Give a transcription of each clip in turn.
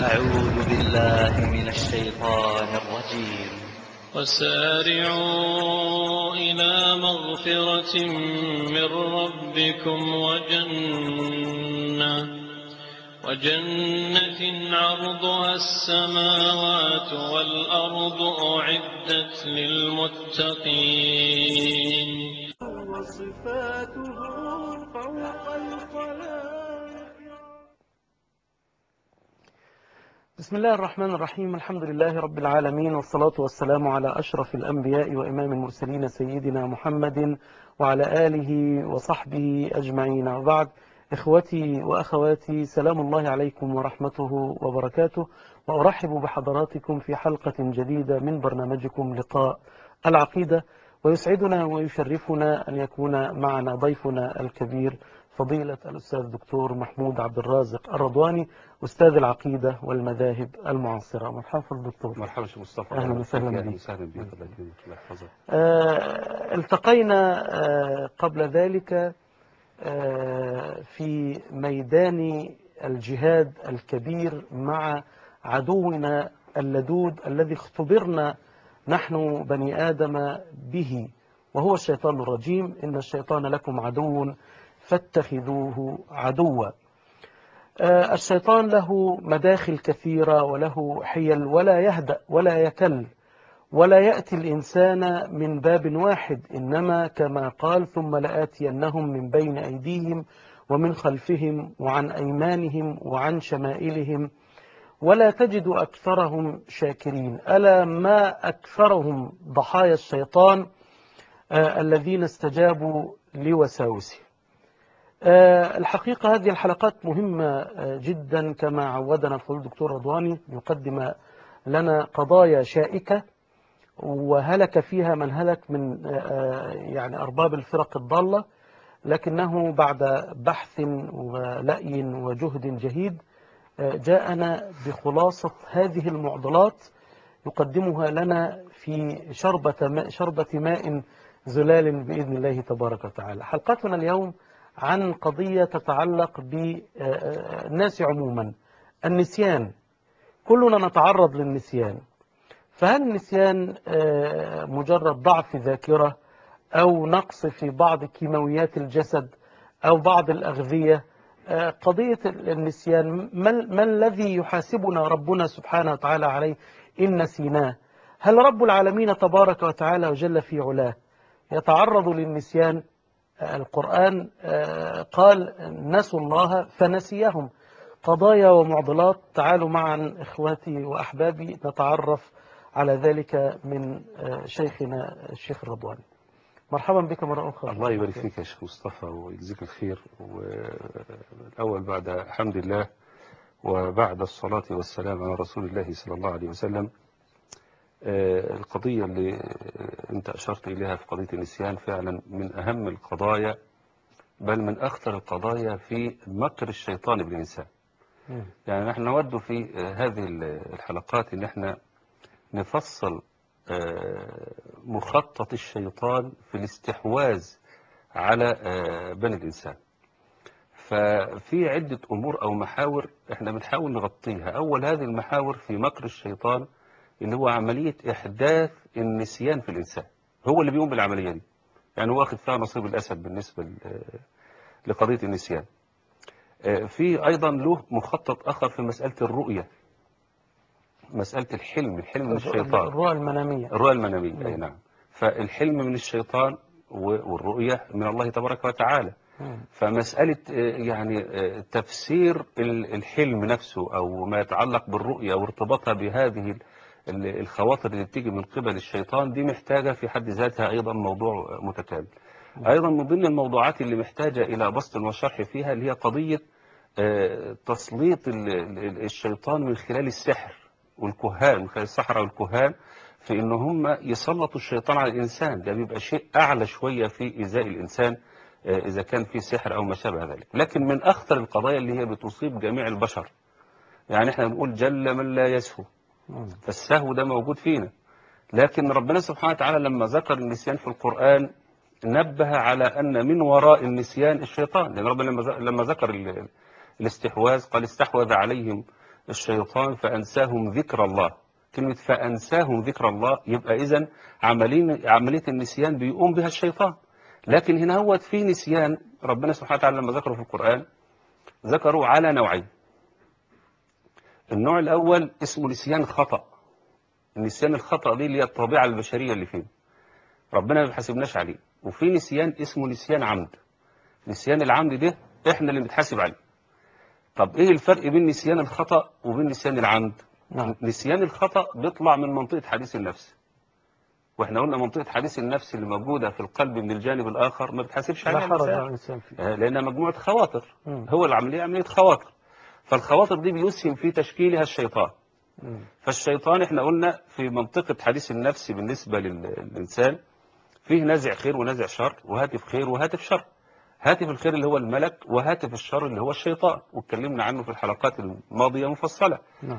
أعوذ بالله من الشيطان الرجيم وسارعوا إلى مغفرة من ربكم وجنة وجنة عرضها السماوات والأرض أعدت للمتقين وصفاته فوق الخلائق بسم الله الرحمن الرحيم الحمد لله رب العالمين والصلاة والسلام على أشرف الأنبياء وإمام المرسلين سيدنا محمد وعلى آله وصحبه أجمعين وبعد إخوتي وأخواتي سلام الله عليكم ورحمته وبركاته وأرحب بحضراتكم في حلقة جديدة من برنامجكم لقاء العقيدة ويسعدنا ويشرفنا أن يكون معنا ضيفنا الكبير فضيلة الأستاذ الدكتور محمود عبد الرازق الرضواني أستاذ العقيدة والمذاهب المعاصرة مرحبا فضل الدكتور مرحبا شيخ مصطفى أهلا وسهلا أهلا بك. وسهلا بك الله يكرمك الله يحفظك آه، التقينا آه، قبل ذلك آه، في ميدان الجهاد الكبير مع عدونا اللدود الذي اختبرنا نحن بني آدم به وهو الشيطان الرجيم إن الشيطان لكم عدو فاتخذوه عدوا آه، الشيطان له مداخل كثيرة وله حيل ولا يهدأ ولا يكل ولا يأتي الإنسان من باب واحد إنما كما قال ثم لآتينهم من بين أيديهم ومن خلفهم وعن أيمانهم وعن شمائلهم ولا تجد أكثرهم شاكرين ألا ما أكثرهم ضحايا الشيطان آه الذين استجابوا لوساوسه آه الحقيقة هذه الحلقات مهمة آه جدا كما عودنا الفضل الدكتور رضواني يقدم لنا قضايا شائكة وهلك فيها من هلك من آه، يعني أرباب الفرق الضالة لكنه بعد بحث ولأي وجهد جهيد آه، جاءنا بخلاصة هذه المعضلات يقدمها لنا في شربة ماء, شربة ماء زلال بإذن الله تبارك وتعالى حلقتنا اليوم عن قضية تتعلق بالناس عموما النسيان كلنا نتعرض للنسيان فهل النسيان آه، مجرد ضعف ذاكرة أو نقص في بعض كيماويات الجسد أو بعض الأغذية آه، قضية النسيان ما ما الذي يحاسبنا ربنا سبحانه وتعالى عليه إن نسيناه هل رب العالمين تبارك وتعالى وجل في علاه يتعرض للنسيان آه، القرآن آه، قال نسوا الله فنسيهم قضايا ومعضلات تعالوا معا إخواتي وأحبابي نتعرف على ذلك من آه، شيخنا الشيخ الرضواني مرحبا بك مرة أخرى الله يبارك فيك يا شيخ مصطفى ويجزيك الخير والأول بعد حمد الله وبعد الصلاة والسلام على رسول الله صلى الله عليه وسلم آه، القضية اللي آه، أنت أشرت إليها في قضية النسيان فعلا من أهم القضايا بل من أخطر القضايا في مكر الشيطان بالإنسان مم. يعني نحن نود في آه، هذه الحلقات ان احنا نفصل آه، مخطط الشيطان في الاستحواذ على آه، بني الإنسان ففي عدة أمور أو محاور احنا بنحاول نغطيها أول هذه المحاور في مكر الشيطان اللي هو عملية إحداث النسيان في الإنسان هو اللي بيقوم بالعملية دي يعني هو واخد فيها نصيب الأسد بالنسبة ل- لقضية النسيان آه، في أيضا له مخطط آخر في مسألة الرؤية مسألة الحلم الحلم من الشيطان الرؤى المنامية الرؤية المنامية أي نعم. نعم فالحلم من الشيطان و- والرؤية من الله تبارك وتعالى مم. فمسألة آه، يعني آه، تفسير ال- الحلم نفسه أو ما يتعلق بالرؤية وارتباطها بهذه ال- ال- الخواطر اللي بتيجي من قبل الشيطان دي محتاجة في حد ذاتها أيضا موضوع متكامل أيضا من ضمن الموضوعات اللي محتاجة إلى بسط وشرح فيها اللي هي قضية آه، تسليط ال- ال- الشيطان من خلال السحر والكهان من خلال السحرة والكهان في ان هم يسلطوا الشيطان على الانسان ده بيبقى شيء اعلى شويه في ايذاء الانسان آه، اذا كان في سحر او ما شابه ذلك لكن من اخطر القضايا اللي هي بتصيب جميع البشر يعني احنا بنقول جل من لا يسهو مم. فالسهو ده موجود فينا لكن ربنا سبحانه وتعالى لما ذكر النسيان في القرآن نبه على أن من وراء النسيان الشيطان لأن ربنا لما ذ- لما ذكر ال- الاستحواذ قال استحوذ عليهم الشيطان فأنساهم ذكر الله كلمة فأنساهم ذكر الله يبقى إذن عملين عملية النسيان بيقوم بها الشيطان لكن هنا هو في نسيان ربنا سبحانه وتعالى لما ذكره في القرآن ذكروا على نوعين النوع الأول اسمه نسيان خطأ النسيان الخطأ دي اللي هي الطبيعة البشرية اللي فيه ربنا ما بيحاسبناش عليه وفي نسيان اسمه نسيان عمد نسيان العمد ده احنا اللي بنتحاسب عليه طب ايه الفرق بين نسيان الخطأ وبين نسيان العمد نعم نسيان الخطأ بيطلع من منطقة حديث النفس واحنا قلنا منطقة حديث النفس اللي موجودة في القلب من الجانب الآخر ما بتحاسبش لا عليها حرج الإنسان. على الإنسان فيه آه، لأنها مجموعة خواطر مم. هو العملية عملية خواطر فالخواطر دي بيسهم في تشكيلها الشيطان مم. فالشيطان احنا قلنا في منطقة حديث النفس بالنسبة لل- للإنسان فيه نازع خير ونازع شر وهاتف خير وهاتف شر هاتف الخير اللي هو الملك وهاتف الشر اللي هو الشيطان واتكلمنا عنه في الحلقات الماضية مفصلة نعم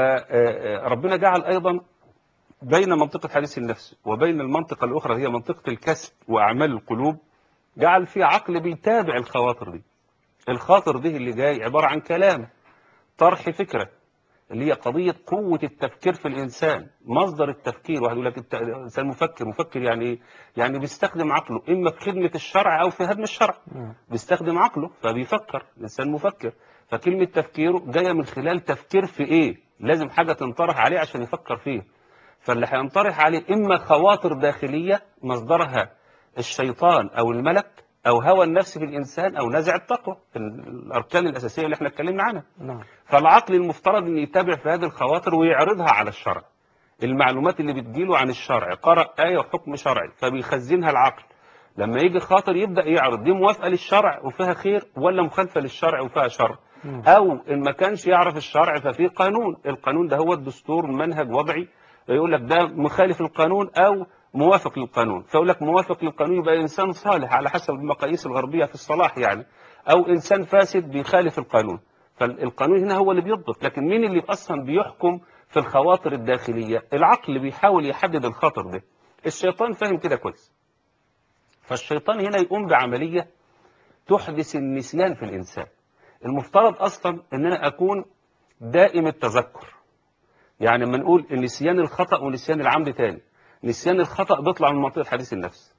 فربنا جعل أيضا بين منطقة حديث النفس وبين المنطقة الأخرى هي منطقة الكسب وأعمال القلوب جعل في عقل بيتابع الخواطر دي الخاطر دي اللي جاي عبارة عن كلام طرح فكرة اللي هي قضية قوة التفكير في الإنسان مصدر التفكير واحد يقول لك الت- الإنسان مفكر مفكر يعني إيه؟ يعني بيستخدم عقله إما في خدمة الشرع أو في هدم الشرع مم. بيستخدم عقله فبيفكر الإنسان مفكر فكلمة تفكيره جاية من خلال تفكير في إيه لازم حاجة تنطرح عليه عشان يفكر فيه فاللي هينطرح عليه إما خواطر داخلية مصدرها الشيطان أو الملك أو هوى النفس في الإنسان أو نزع التقوى الأركان الأساسية اللي احنا اتكلمنا عنها نعم فالعقل المفترض أن يتابع في هذه الخواطر ويعرضها على الشرع المعلومات اللي بتجيله عن الشرع قرأ آية وحكم شرعي فبيخزنها العقل لما يجي خاطر يبدأ يعرض دي موافقة للشرع وفيها خير ولا مخالفة للشرع وفيها شر مم. أو إن ما كانش يعرف الشرع ففي قانون القانون ده هو الدستور منهج وضعي يقول لك ده مخالف للقانون أو موافق للقانون فيقول لك موافق للقانون يبقى إنسان صالح على حسب المقاييس الغربية في الصلاح يعني أو إنسان فاسد بيخالف القانون فالقانون هنا هو اللي بيضبط لكن مين اللي أصلا بيحكم في الخواطر الداخلية العقل بيحاول يحدد الخطر ده الشيطان فاهم كده كويس فالشيطان هنا يقوم بعملية تحدث النسيان في الإنسان المفترض أصلا أن أنا أكون دائم التذكر يعني لما نقول نسيان الخطأ ونسيان العمد تاني نسيان الخطأ بيطلع من منطقة حديث النفس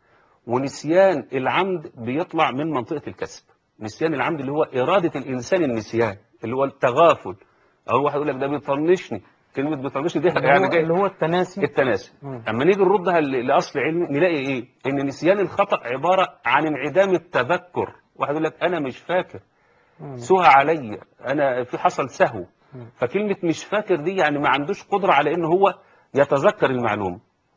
ونسيان العمد بيطلع من منطقة الكسب نسيان العمد اللي هو إرادة الإنسان النسيان اللي هو التغافل أو واحد يقول لك ده بيطنشني كلمة بيطنشني دي اللي يعني هو, جاي اللي هو التناسي التناسي مم. اما نيجي نردها ل- لاصل علمي نلاقي ايه ان نسيان الخطا عباره عن انعدام التذكر واحد يقول لك انا مش فاكر مم. سهى عليا انا في حصل سهو مم. فكلمه مش فاكر دي يعني ما عندوش قدره على ان هو يتذكر المعلومه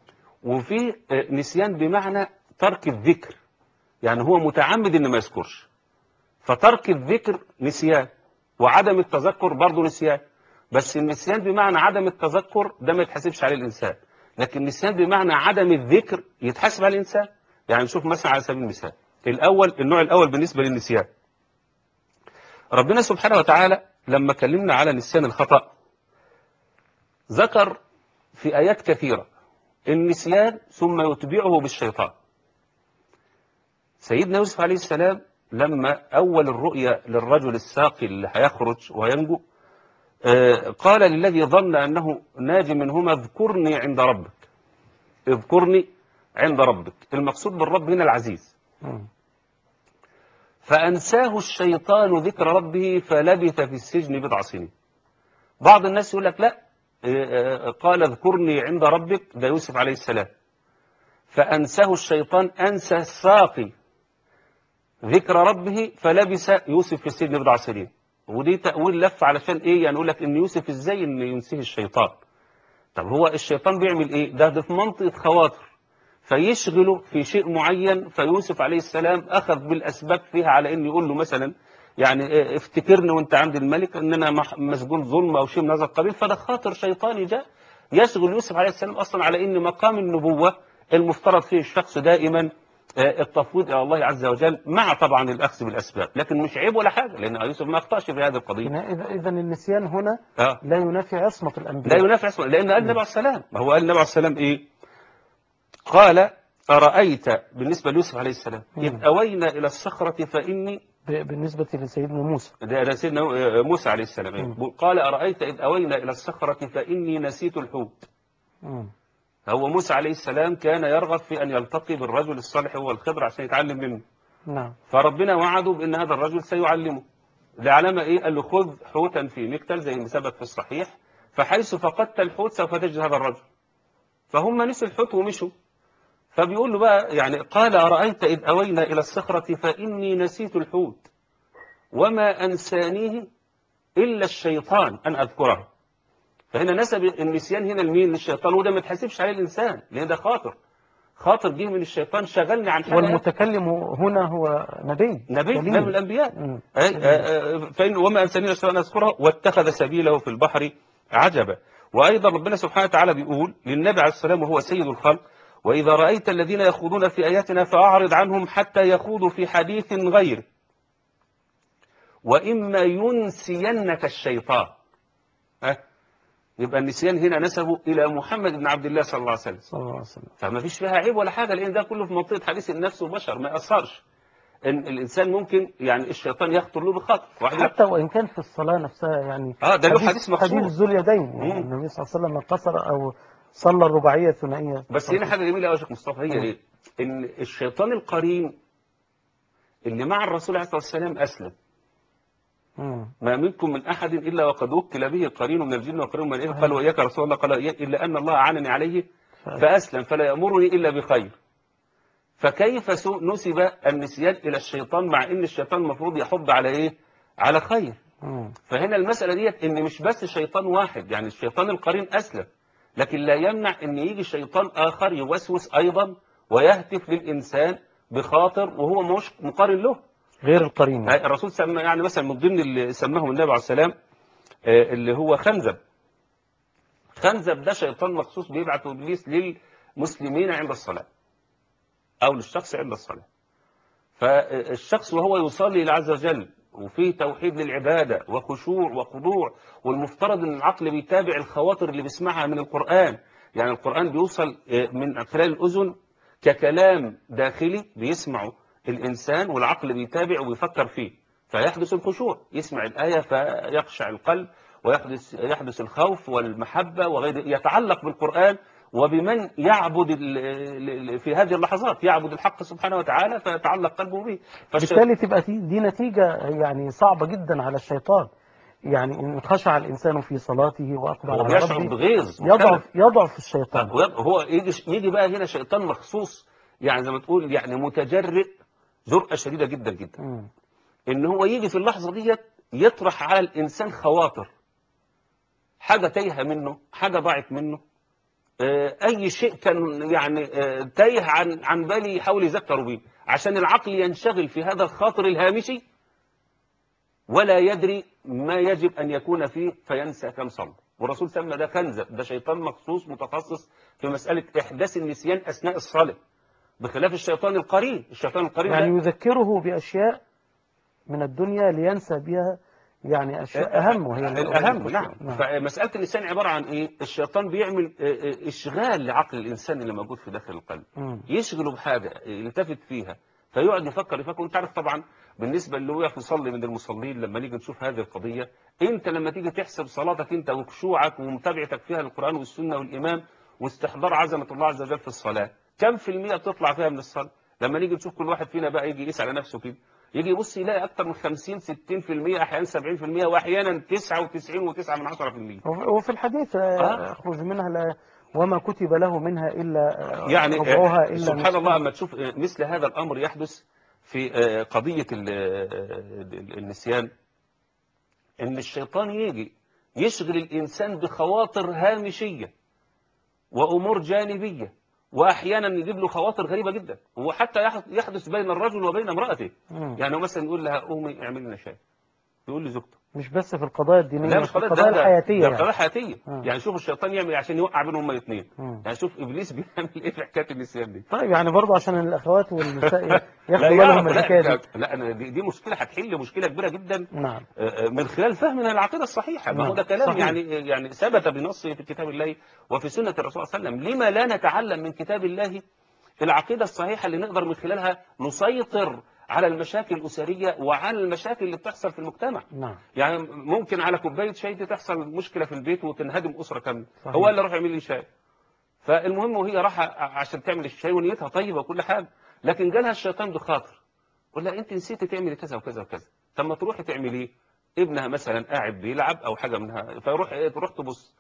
وفي آه، نسيان بمعنى ترك الذكر يعني هو متعمد ان ما يذكرش فترك الذكر نسيان وعدم التذكر برضه نسيان بس النسيان بمعنى عدم التذكر ده ما يتحاسبش عليه الإنسان لكن النسيان بمعنى عدم الذكر يتحاسب على الإنسان يعني نشوف مثلا على سبيل المثال الأول النوع الأول بالنسبة للنسيان ربنا سبحانه وتعالى لما كلمنا على نسيان الخطأ ذكر في آيات كثيرة النسيان ثم يتبعه بالشيطان سيدنا يوسف عليه السلام لما أول الرؤيا للرجل الساقي اللي هيخرج وينجو آه، قال للذي ظن أنه ناج منهما اذكرني عند ربك اذكرني عند ربك المقصود بالرب هنا العزيز مم. فأنساه الشيطان ذكر ربه فلبث في السجن بضع سنين بعض الناس يقول لك لا آه، آه، قال اذكرني عند ربك ده يوسف عليه السلام فأنساه الشيطان أنسى الساقي ذكر ربه فلبس يوسف في السجن بضع سنين ودي تأويل لف علشان ايه يعني يقول لك ان يوسف ازاي ان ينسيه الشيطان طب هو الشيطان بيعمل ايه ده ده في منطقة خواطر فيشغله في شيء معين فيوسف عليه السلام اخذ بالاسباب فيها على ان يقول له مثلا يعني إيه افتكرني وانت عند الملك ان انا مح- مسجون ظلم او شيء من هذا القبيل فده خاطر شيطاني جاء يشغل يوسف عليه السلام اصلا على ان مقام النبوة المفترض فيه الشخص دائما آه، التفويض الى الله عز وجل مع طبعا الاخذ بالاسباب لكن مش عيب ولا حاجه لان يوسف ما اخطاش في هذه القضيه إذا إذا النسيان هنا اه لا ينافي عصمة لا الأنبياء ينافع اسمه لان قال النبي عليه السلام ما هو قال النبي عليه السلام ايه قال ارايت بالنسبه ليوسف عليه السلام اذ مم. اوينا الى الصخره فاني ب- بالنسبة لسيدنا موسى ده ده سيدنا موسى عليه السلام مم. قال أرأيت إذ أوينا إلى الصخرة فإني نسيت الحوت مم. هو موسى عليه السلام كان يرغب في أن يلتقي بالرجل الصالح هو الخضر عشان يتعلم منه نعم فربنا وعده بأن هذا الرجل سيعلمه لعلامة إيه قال له خذ حوتا في مكتل زي ما ثبت في الصحيح فحيث فقدت الحوت سوف تجد هذا الرجل فهم نسوا الحوت ومشوا فبيقول له بقى يعني قال أرأيت إذ أوينا إلى الصخرة فإني نسيت الحوت وما أنسانيه إلا الشيطان أن أذكره فهنا نسب النسيان هنا لمين للشيطان وده ما تحسبش عليه الإنسان لأن ده خاطر خاطر جه من الشيطان شغلني عن حاجة والمتكلم هنا هو نبي نبي كليم. نبي من الأنبياء مم. أي آه، آه، فإن وما أنساني الشيطان أذكره واتخذ سبيله في البحر عجبا وأيضا ربنا سبحانه وتعالى بيقول للنبي عليه السلام وهو سيد الخلق وإذا رأيت الذين يخوضون في آياتنا فأعرض عنهم حتى يخوضوا في حديث غيره وإما ينسينك الشيطان ها يبقى النسيان هنا نسبه إلى محمد بن عبد الله صلى الله عليه وسلم صلى الله عليه وسلم فما فيش فيها عيب ولا حاجة لأن ده كله في منطقة حديث النفس وبشر ما يأثرش إن الإنسان ممكن يعني الشيطان يخطر له بخطر واحد يقول لك حتى وإن كان في الصلاة نفسها يعني آه، ده له حديث مخصوص. حديث ذو اليدين يعني مم. النبي صلى الله عليه وسلم قصر أو صلى الرباعية الثنائية بس هنا حاجة جميلة قوي يا شيخ مصطفى هي مم. إيه؟ إن الشيطان القرين اللي مع الرسول عليه الصلاة والسلام أسلم مم. ما منكم من أحد إلا وقد وكل به قرين من الجن وقرين من الإنس قال وإياك يا رسول الله قال وإياك إلا أن الله أعانني عليه فأسلم فلا يأمرني إلا بخير فكيف سو- نسب النسيان إلى الشيطان مع إن الشيطان المفروض يحض على إيه؟ على خير مم. فهنا المسألة ديت إن مش بس شيطان واحد يعني الشيطان القرين أسلم لكن لا يمنع إن يجي شيطان آخر يوسوس أيضا ويهتف للإنسان بخاطر وهو مش مقارن له غير القرين يعني الرسول سمى يعني مثلا من ضمن اللي سماهم النبي عليه السلام آه، اللي هو خنزب خنزب ده شيطان مخصوص بيبعث ابليس للمسلمين عند الصلاه او للشخص عند الصلاه فالشخص وهو يصلي لله عز وجل وفيه توحيد للعباده وخشوع وخضوع والمفترض ان العقل بيتابع الخواطر اللي بيسمعها من القران يعني القران بيوصل آه، من خلال الاذن ككلام داخلي بيسمعه الإنسان والعقل بيتابع وبيفكر فيه فيحدث الخشوع يسمع الآية فيخشع القلب ويحدث يحدث الخوف والمحبة وغير يتعلق بالقرآن وبمن يعبد ال- ال- في هذه اللحظات يعبد الحق سبحانه وتعالى فيتعلق قلبه به فالش- بالتالي تبقى دي دي نتيجة يعني صعبة جدا على الشيطان يعني إن خشع الإنسان في صلاته وأقبل هو على بيشعر ربه بغيظ يضعف يضعف الشيطان ويبقى- هو يجي يجي بقى هنا شيطان مخصوص يعني زي ما تقول يعني متجرئ جرأة شديدة جدا جدا مم. ان هو يجي في اللحظة ديت يطرح على الانسان خواطر حاجة تايهة منه حاجة ضاعت منه آه، اي شيء كان يعني آه، تايه عن عن بالي يحاول يذكره بيه عشان العقل ينشغل في هذا الخاطر الهامشي ولا يدري ما يجب ان يكون فيه فينسى كم صلى والرسول سمى ده خنزب ده شيطان مخصوص متخصص في مسألة إحداث النسيان أثناء الصلاة بخلاف الشيطان القرين الشيطان القرين ده يعني يذكره بأشياء من الدنيا لينسى بها يعني أشياء أهم وهي الأهم نعم نعم. فمسألة الإنسان عبارة عن إيه الشيطان بيعمل آه، آه، إشغال لعقل الإنسان اللي موجود في داخل القلب مم. يشغله بحاجة يلتفت فيها فيقعد يفكر يفكر وانت عارف طبعا بالنسبة اللي هو يقف يصلي من المصلين لما نيجي نشوف هذه القضية انت لما تيجي تحسب صلاتك انت وخشوعك ومتابعتك فيها للقرآن والسنة والإمام واستحضار عظمة الله عز وجل في الصلاة كم في المية بتطلع فيها من الصلاة لما نيجي نشوف كل واحد فينا بقى يجي يقيس على نفسه كده يجي يبص يلاقي اكتر من 50 60% احيانا 70% واحيانا 99 و9 من 10% وف- وفي الحديث آه. آه. يخرج منها لا وما كتب له منها إلا آه، يعني ربعها آه، إلا سبحان نصفها. الله لما تشوف آه، مثل هذا الأمر يحدث في آه، قضية ال- آه، النسيان إن الشيطان يجي يشغل الإنسان بخواطر هامشية وأمور جانبية وأحيانا يجيب له خواطر غريبة جدا وحتى يح- يحدث بين الرجل وبين امرأته مم. يعني هو مثلا يقول لها قومي اعملي لنا شاي يقول لزوجته مش بس في القضايا الدينية لا مش في قضايا القضايا ده- ده- الحياتية ده يعني. قضايا حياتية آه. يعني شوف الشيطان يعمل إيه عشان يوقع بينهم هما الاثنين مم. يعني شوف إبليس بيعمل إيه في حكاية النسيان دي طيب يعني برضه عشان الأخوات والنساء لا ياخدوا بالهم يعرف من الحكاية لا, دي لا أنا دي, دي مشكلة هتحل مشكلة كبيرة جدا نعم آه، آه، من خلال فهمنا العقيدة الصحيحة ما هو نعم، ده كلام صحيح. يعني يعني ثبت بنص في كتاب الله وفي سنة الرسول صلى الله عليه وسلم لما لا نتعلم من كتاب الله العقيدة الصحيحة اللي نقدر من خلالها نسيطر على المشاكل الأسرية وعلى المشاكل اللي بتحصل في المجتمع نعم يعني ممكن على كوباية شاي دي تحصل مشكلة في البيت وتنهدم أسرة كاملة صحيح. هو اللي راح يعمل لي شاي فالمهم وهي راحة عشان تعمل الشاي ونيتها طيبة وكل حاجة لكن جالها الشيطان بخاطر قول لها انت نسيتي تعملي كذا وكذا وكذا طب ما تروحي تعملي ايه ابنها مثلا قاعد بيلعب او حاجه منها فيروح ايه تروح تبص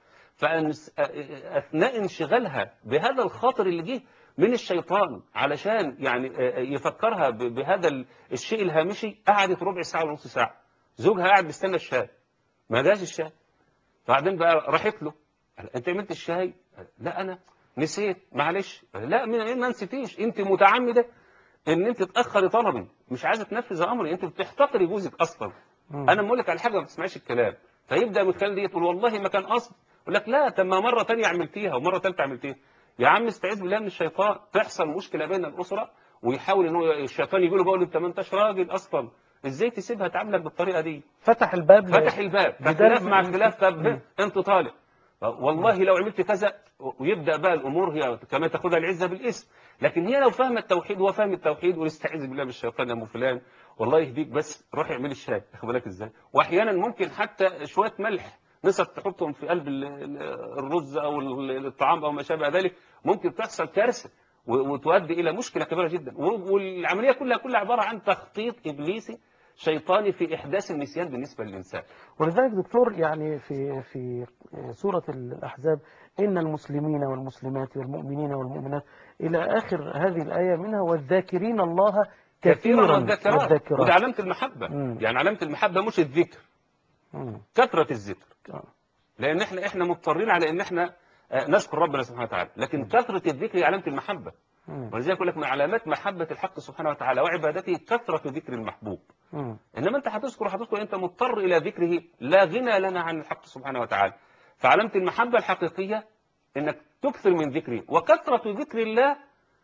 فاثناء انشغالها بهذا الخاطر اللي جه من الشيطان علشان يعني آه، يفكرها ب- بهذا ال- الشيء الهامشي قعدت ربع ساعه ونص ساعه زوجها قاعد بيستنى الشاي ما جاش الشاي بعدين بقى راحت له قال انت عملت الشاي قال لا انا نسيت معلش قال لا من ما نسيتيش انت متعمده ان انت تاخري طلبي مش عايزه تنفذ امري انت بتحتقري جوزك اصلا مم. انا بقول لك على حاجه ما تسمعيش الكلام فيبدا من خلال دي تقول والله ما كان قصد يقول لك لا طب ما مره ثانيه عملتيها ومره ثالثه عملتيها يا عم استعيذ بالله من الشيطان تحصل مشكله بين الاسره ويحاول ان هو الشيطان يقول له بقول انت ما انتش راجل اصلا ازاي تسيبها تعاملك بالطريقه دي فتح الباب ل- فتح الباب بدل فخلاف ما- مع خلاف طب مم. انت طالق والله لو عملت كذا ويبدا بقى الامور هي كما تاخذها العزه بالاسم لكن هي لو فاهم التوحيد هو فاهم التوحيد ونستعيذ بالله من الشيطان يا ام فلان والله يهديك بس روح اعمل الشاي واخد بالك ازاي واحيانا ممكن حتى شويه ملح نسب تحطهم في قلب ال- ال- الرز او ال- الطعام او ما شابه ذلك ممكن تحصل كارثه و- وتؤدي الى مشكله كبيره جدا و- والعمليه كلها كلها عباره عن تخطيط ابليسي شيطاني في احداث النسيان بالنسبه للانسان ولذلك دكتور يعني في في سورة الأحزاب إن المسلمين والمسلمات والمؤمنين والمؤمنات إلى آخر هذه الآية منها والذاكرين الله كثيرا والذاكرات وده والذاكرات علامه المحبه مم. يعني علامه المحبه مش الذكر مم. كثره الذكر آه. لان احنا احنا مضطرين على ان احنا آه، نذكر ربنا سبحانه وتعالى لكن كثره الذكر هي علامه المحبه مم. ولذلك يقول لك من علامات محبه الحق سبحانه وتعالى وعبادته كثره ذكر المحبوب مم. انما انت هتذكر هتذكر انت مضطر الى ذكره لا غنى لنا عن الحق سبحانه وتعالى فعلامه المحبه الحقيقيه انك تكثر من ذكره وكثره ذكر الله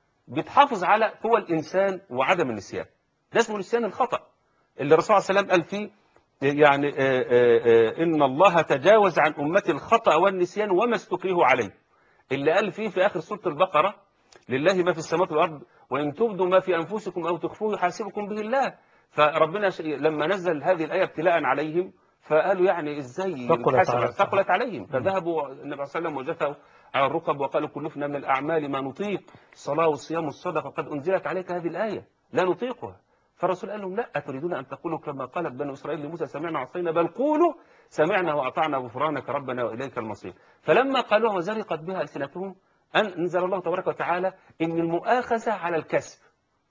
بتحافظ على قوى الانسان وعدم النسيان ده اسمه نسيان الخطا اللي الرسول صلى الله عليه وسلم قال فيه يعني آه، آه، آه، ان الله تجاوز عن امتي الخطا والنسيان وما استكرهوا عليه اللي قال فيه في اخر سوره البقره لله ما في السماوات والارض وان تبدوا ما في انفسكم او تخفوه يحاسبكم به الله فربنا ش- لما نزل هذه الايه ابتلاء عليهم فقالوا يعني ازاي ثقلت نتحاسب؟ على- ثقلت عليهم فذهبوا النبي صلى الله عليه وسلم وجثوا على الركب وقالوا كلفنا من الاعمال ما نطيق الصلاه والصيام والصدقه قد انزلت عليك هذه الايه لا نطيقها فالرسول قال لهم لا أتريدون أن تقولوا كما قالت بنو إسرائيل لموسى سمعنا وعصينا بل قولوا سمعنا وأطعنا غفرانك ربنا وإليك المصير فلما قالوها وزرقت بها ألسنتهم أن أنزل الله تبارك وتعالى إن المؤاخذة على الكسب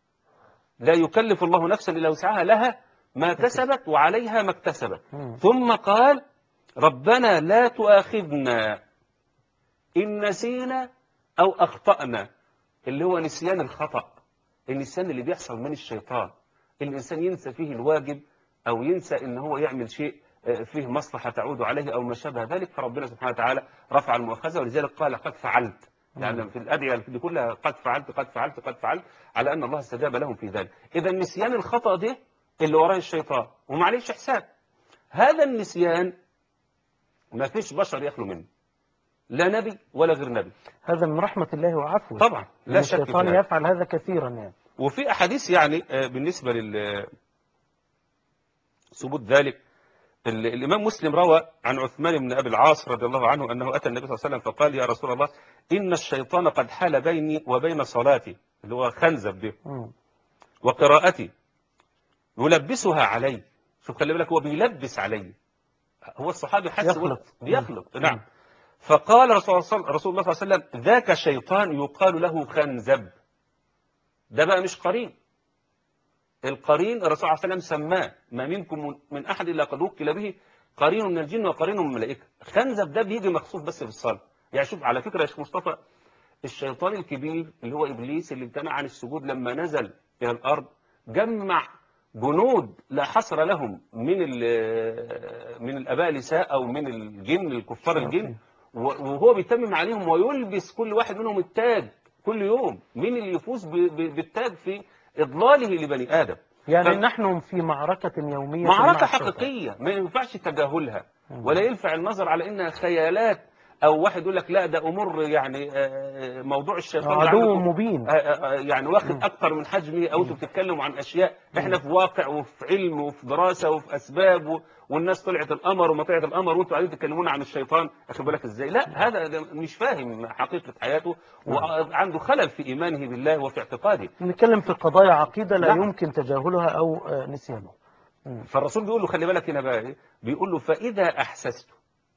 لا يكلف الله نفسا إلا وسعها لها ما كسبت وعليها ما اكتسبت مم. ثم قال ربنا لا تؤاخذنا إن نسينا أو أخطأنا اللي هو نسيان الخطأ النسيان اللي بيحصل من الشيطان الإنسان ينسى فيه الواجب أو ينسى إن هو يعمل شيء آه، فيه مصلحة تعود عليه أو ما شابه ذلك فربنا سبحانه وتعالى رفع المؤاخذة ولذلك قال قد فعلت يعني في الأدعية دي كلها قد فعلت قد فعلت قد فعلت على أن الله استجاب لهم في ذلك إذا نسيان الخطأ ده اللي وراه الشيطان ومعليش حساب هذا النسيان ما فيش بشر يخلو منه لا نبي ولا غير نبي هذا من رحمة الله وعفوه طبعا لا لأن شك في الشيطان هذا. يفعل هذا كثيرا يعني وفي أحاديث يعني آه، بالنسبة لل ثبوت ذلك ال- الإمام مسلم روى عن عثمان بن أبي العاص رضي الله عنه أنه أتى النبي صلى الله عليه وسلم فقال يا رسول الله إن الشيطان قد حال بيني وبين صلاتي اللي هو خنزب ده مم. وقراءتي يلبسها علي شوف خلي بالك هو بيلبس علي هو الصحابي حس يخلط. بيخلط مم. نعم فقال رسول الله رسول الله صلى الله عليه وسلم ذاك شيطان يقال له خنزب ده بقى مش قرين القرين الرسول صلى الله عليه وسلم سماه ما منكم من احد الا قد وكل به قرين من الجن وقرين من الملائكه خنزب ده بيجي مخصوص بس في الصلاه يعني شوف على فكره يا شيخ مصطفى الشيطان الكبير اللي هو ابليس اللي امتنع عن السجود لما نزل الى الارض جمع جنود لا حصر لهم من ال- من الاباء النساء او من الجن الكفار الجن وهو بيتمم عليهم ويلبس كل واحد منهم التاج كل يوم مين اللي يفوز ب- ب- بالتاج في اضلاله لبني ادم يعني ف- نحن في معركة يومية مع معركة الشيطان. حقيقية ما ينفعش تجاهلها ولا ينفع النظر على انها خيالات او واحد يقول لك لا ده امور يعني آه، موضوع الشيطان ده عدو عندكم مبين آه، آه، يعني واخد اكتر من حجمه او انتوا بتتكلموا عن اشياء احنا في واقع وفي علم وفي دراسه وفي اسباب و... والناس طلعت القمر وما طلعت القمر وانتوا قاعدين تتكلمونا عن الشيطان اخد بالك ازاي لا هذا ده مش فاهم حقيقه حياته وعنده خلل في ايمانه بالله وفي اعتقاده نتكلم في قضايا عقيدة لا نعم. يمكن تجاهلها أو آه، نسيانها فالرسول بيقول له خلي بالك هنا بقى ايه بيقول له فاذا احسست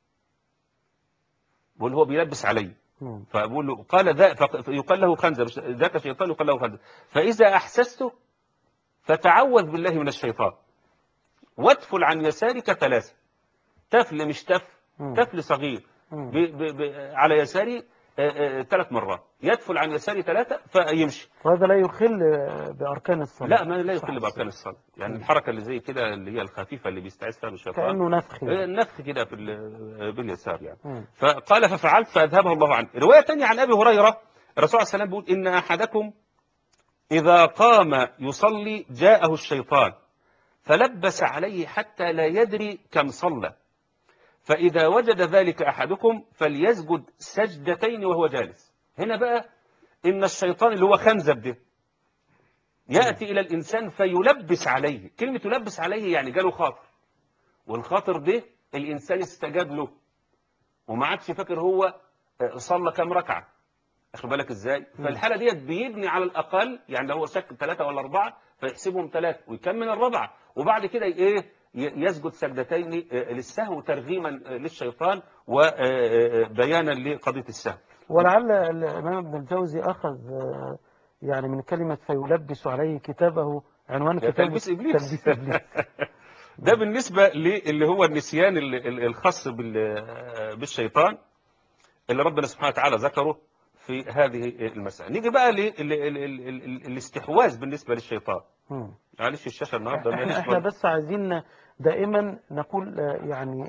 بيقول هو بيلبس عليه مم. فبقول له قال ذا فق- يقال له خنزر مش- ذاك شيطان يقال له خنزر فإذا أحسسته فتعوذ بالله من الشيطان وادفل عن يسارك ثلاثة تفل مش تف مم. تفل صغير مم. ب ب ب على يساري ثلاث مرات يدفل عن يساري ثلاثة فيمشي وهذا لا يخل آه، بأركان الصلاة لا ما لا يخل صح. بأركان الصلاة يعني الحركة اللي زي كده اللي هي الخفيفة اللي بيستعيذ فيها من الشيطان كأنه نفخ هي النفخ كده في ال- باليسار يعني مم. فقال ففعلت فأذهبه الله عنه رواية تانية عن أبي هريرة الرسول عليه السلام بيقول إن أحدكم إذا قام يصلي جاءه الشيطان فلبس عليه حتى لا يدري كم صلى فإذا وجد ذلك أحدكم فليسجد سجدتين وهو جالس هنا بقى إن الشيطان اللي هو خنزب ده يأتي إلى الإنسان فيلبس عليه كلمة يلبس عليه يعني جاله خاطر والخاطر ده الإنسان استجاب له وما عادش فاكر هو آه، صلى كام ركعة أخد بالك إزاي فالحالة ديت بيبني على الأقل يعني لو هو شك ثلاثة ولا أربعة فيحسبهم ثلاثة ويكمل الرابعة وبعد كده إيه ي- يسجد سجدتين آه، للسهو ترغيما آه، للشيطان وبيانا لقضية السهو ولعل الإمام ابن الجوزي أخذ آه، يعني من كلمة فيلبس عليه كتابه عنوان ده كتابه تلبيس إبليس تلبيس إبليس ده بالنسبة اللي هو النسيان ال- ال- الخاص بال- بالشيطان اللي ربنا سبحانه وتعالى ذكره في هذه المسألة نيجي بقى للاستحواذ بالنسبة للشيطان مم. معلش الشاشة النهاردة احنا, ماليش احنا برضه. بس عايزين دائما نقول آه، يعني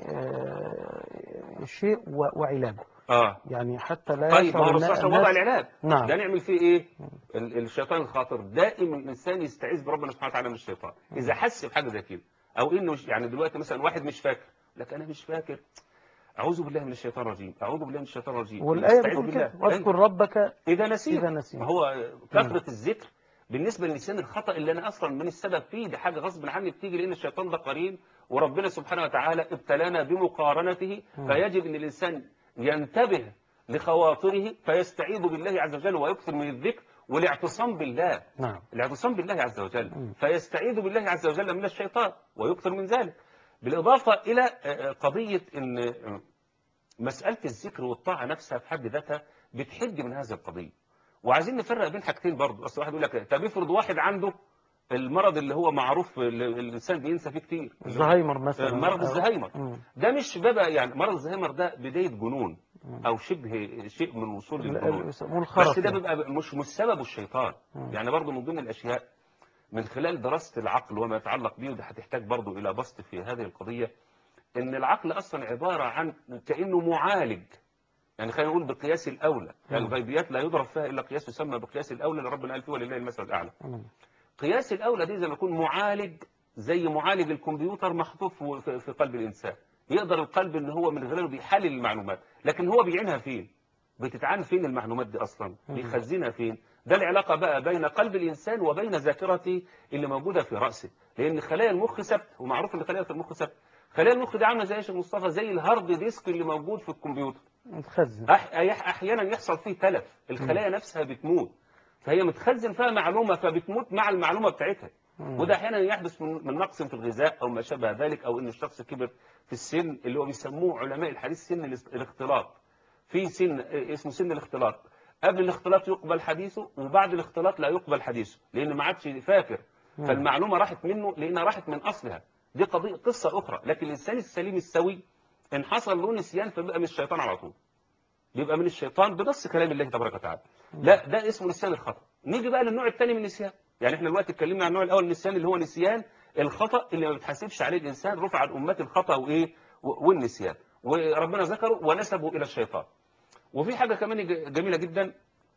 آه، شيء و- وعلاجه اه يعني حتى لا طيب ما هو يشعر الرسول صلى الله الناس- عليه وسلم وضع العلاج نعم. ده نعمل فيه ايه ال- الشيطان الخاطر دائما الانسان يستعيذ بربنا سبحانه وتعالى من الشيطان اذا حس بحاجه زي كده او انه مش- يعني دلوقتي مثلا واحد مش فاكر لك انا مش فاكر اعوذ بالله من الشيطان الرجيم اعوذ بالله من الشيطان الرجيم والآية يستعيذ بتقول كده بالله. واذكر ربك إذا نسيت إذا نسيت. ما هو كثرة الذكر بالنسبة للنسيان الخطأ اللي أنا أصلا من السبب فيه دي حاجة غصب عني بتيجي لأن الشيطان ده قرين وربنا سبحانه وتعالى ابتلانا بمقارنته فيجب أن الإنسان ينتبه لخواطره فيستعيذ بالله عز وجل ويكثر من الذكر والاعتصام بالله نعم الاعتصام بالله عز وجل فيستعيذ بالله عز وجل من الشيطان ويكثر من ذلك بالإضافة إلى آه، قضية أن آه، مسألة الذكر والطاعة نفسها في حد ذاتها بتحد من هذه القضية وعايزين نفرق بين حاجتين برضه اصل واحد يقول لك طب افرض واحد عنده المرض اللي هو معروف اللي الانسان بينسى فيه كتير الزهايمر مثلا مرض أو- الزهايمر مم. ده مش بقى يعني مرض الزهايمر ده بداية جنون او شبه شيء من وصول ال- للجنون يسموه الخرف بس ده يعني. بيبقى مش مش سببه الشيطان يعني برضه من ضمن الاشياء من خلال دراسة العقل وما يتعلق به وده هتحتاج برضه الى بسط في هذه القضية ان العقل اصلا عبارة عن كأنه معالج يعني خلينا نقول بقياس الاولى يعني الغيبيات لا يضرب فيها الا قياس يسمى بقياس الاولى اللي ربنا قال فيه ولله المثل الاعلى مم. قياس الاولى دي زي ما يكون معالج زي معالج الكمبيوتر محطوط في- في في قلب الانسان يقدر القلب ان هو من خلاله بيحلل المعلومات لكن هو بيعينها فين بتتعان فين المعلومات دي اصلا بيخزنها فين ده العلاقه بقى بين قلب الانسان وبين ذاكرته اللي موجوده في راسه لان خلايا المخ ثابت ومعروف ان خلايا المخ ثابت خلايا المخ دي عامله زي ايش يا مصطفى زي الهارد ديسك اللي موجود في الكمبيوتر متخزن أح- أح- احيانا يحصل فيه تلف الخلايا نفسها بتموت فهي متخزن فيها معلومه فبتموت مع المعلومه بتاعتها وده احيانا يحدث من من نقص في الغذاء او ما شابه ذلك او ان الشخص كبر في السن اللي هو بيسموه علماء الحديث سن الاس- الاختلاط في سن اسمه سن الاختلاط قبل الاختلاط يقبل حديثه وبعد الاختلاط لا يقبل حديثه لان ما عادش فاكر فالمعلومه راحت منه لانها راحت من اصلها دي قضيه قصه اخرى لكن الانسان السليم السوي ان حصل له نسيان فبيبقى من الشيطان على طول بيبقى من الشيطان بنص كلام الله تبارك وتعالى لا ده اسمه نسيان الخطا نيجي بقى للنوع الثاني من النسيان يعني احنا دلوقتي اتكلمنا عن النوع الاول من النسيان اللي هو نسيان الخطا اللي ما بتحاسبش عليه الانسان رفع عن امه الخطا وايه و- والنسيان وربنا ذكره ونسبه الى الشيطان وفي حاجه كمان ج- جميله جدا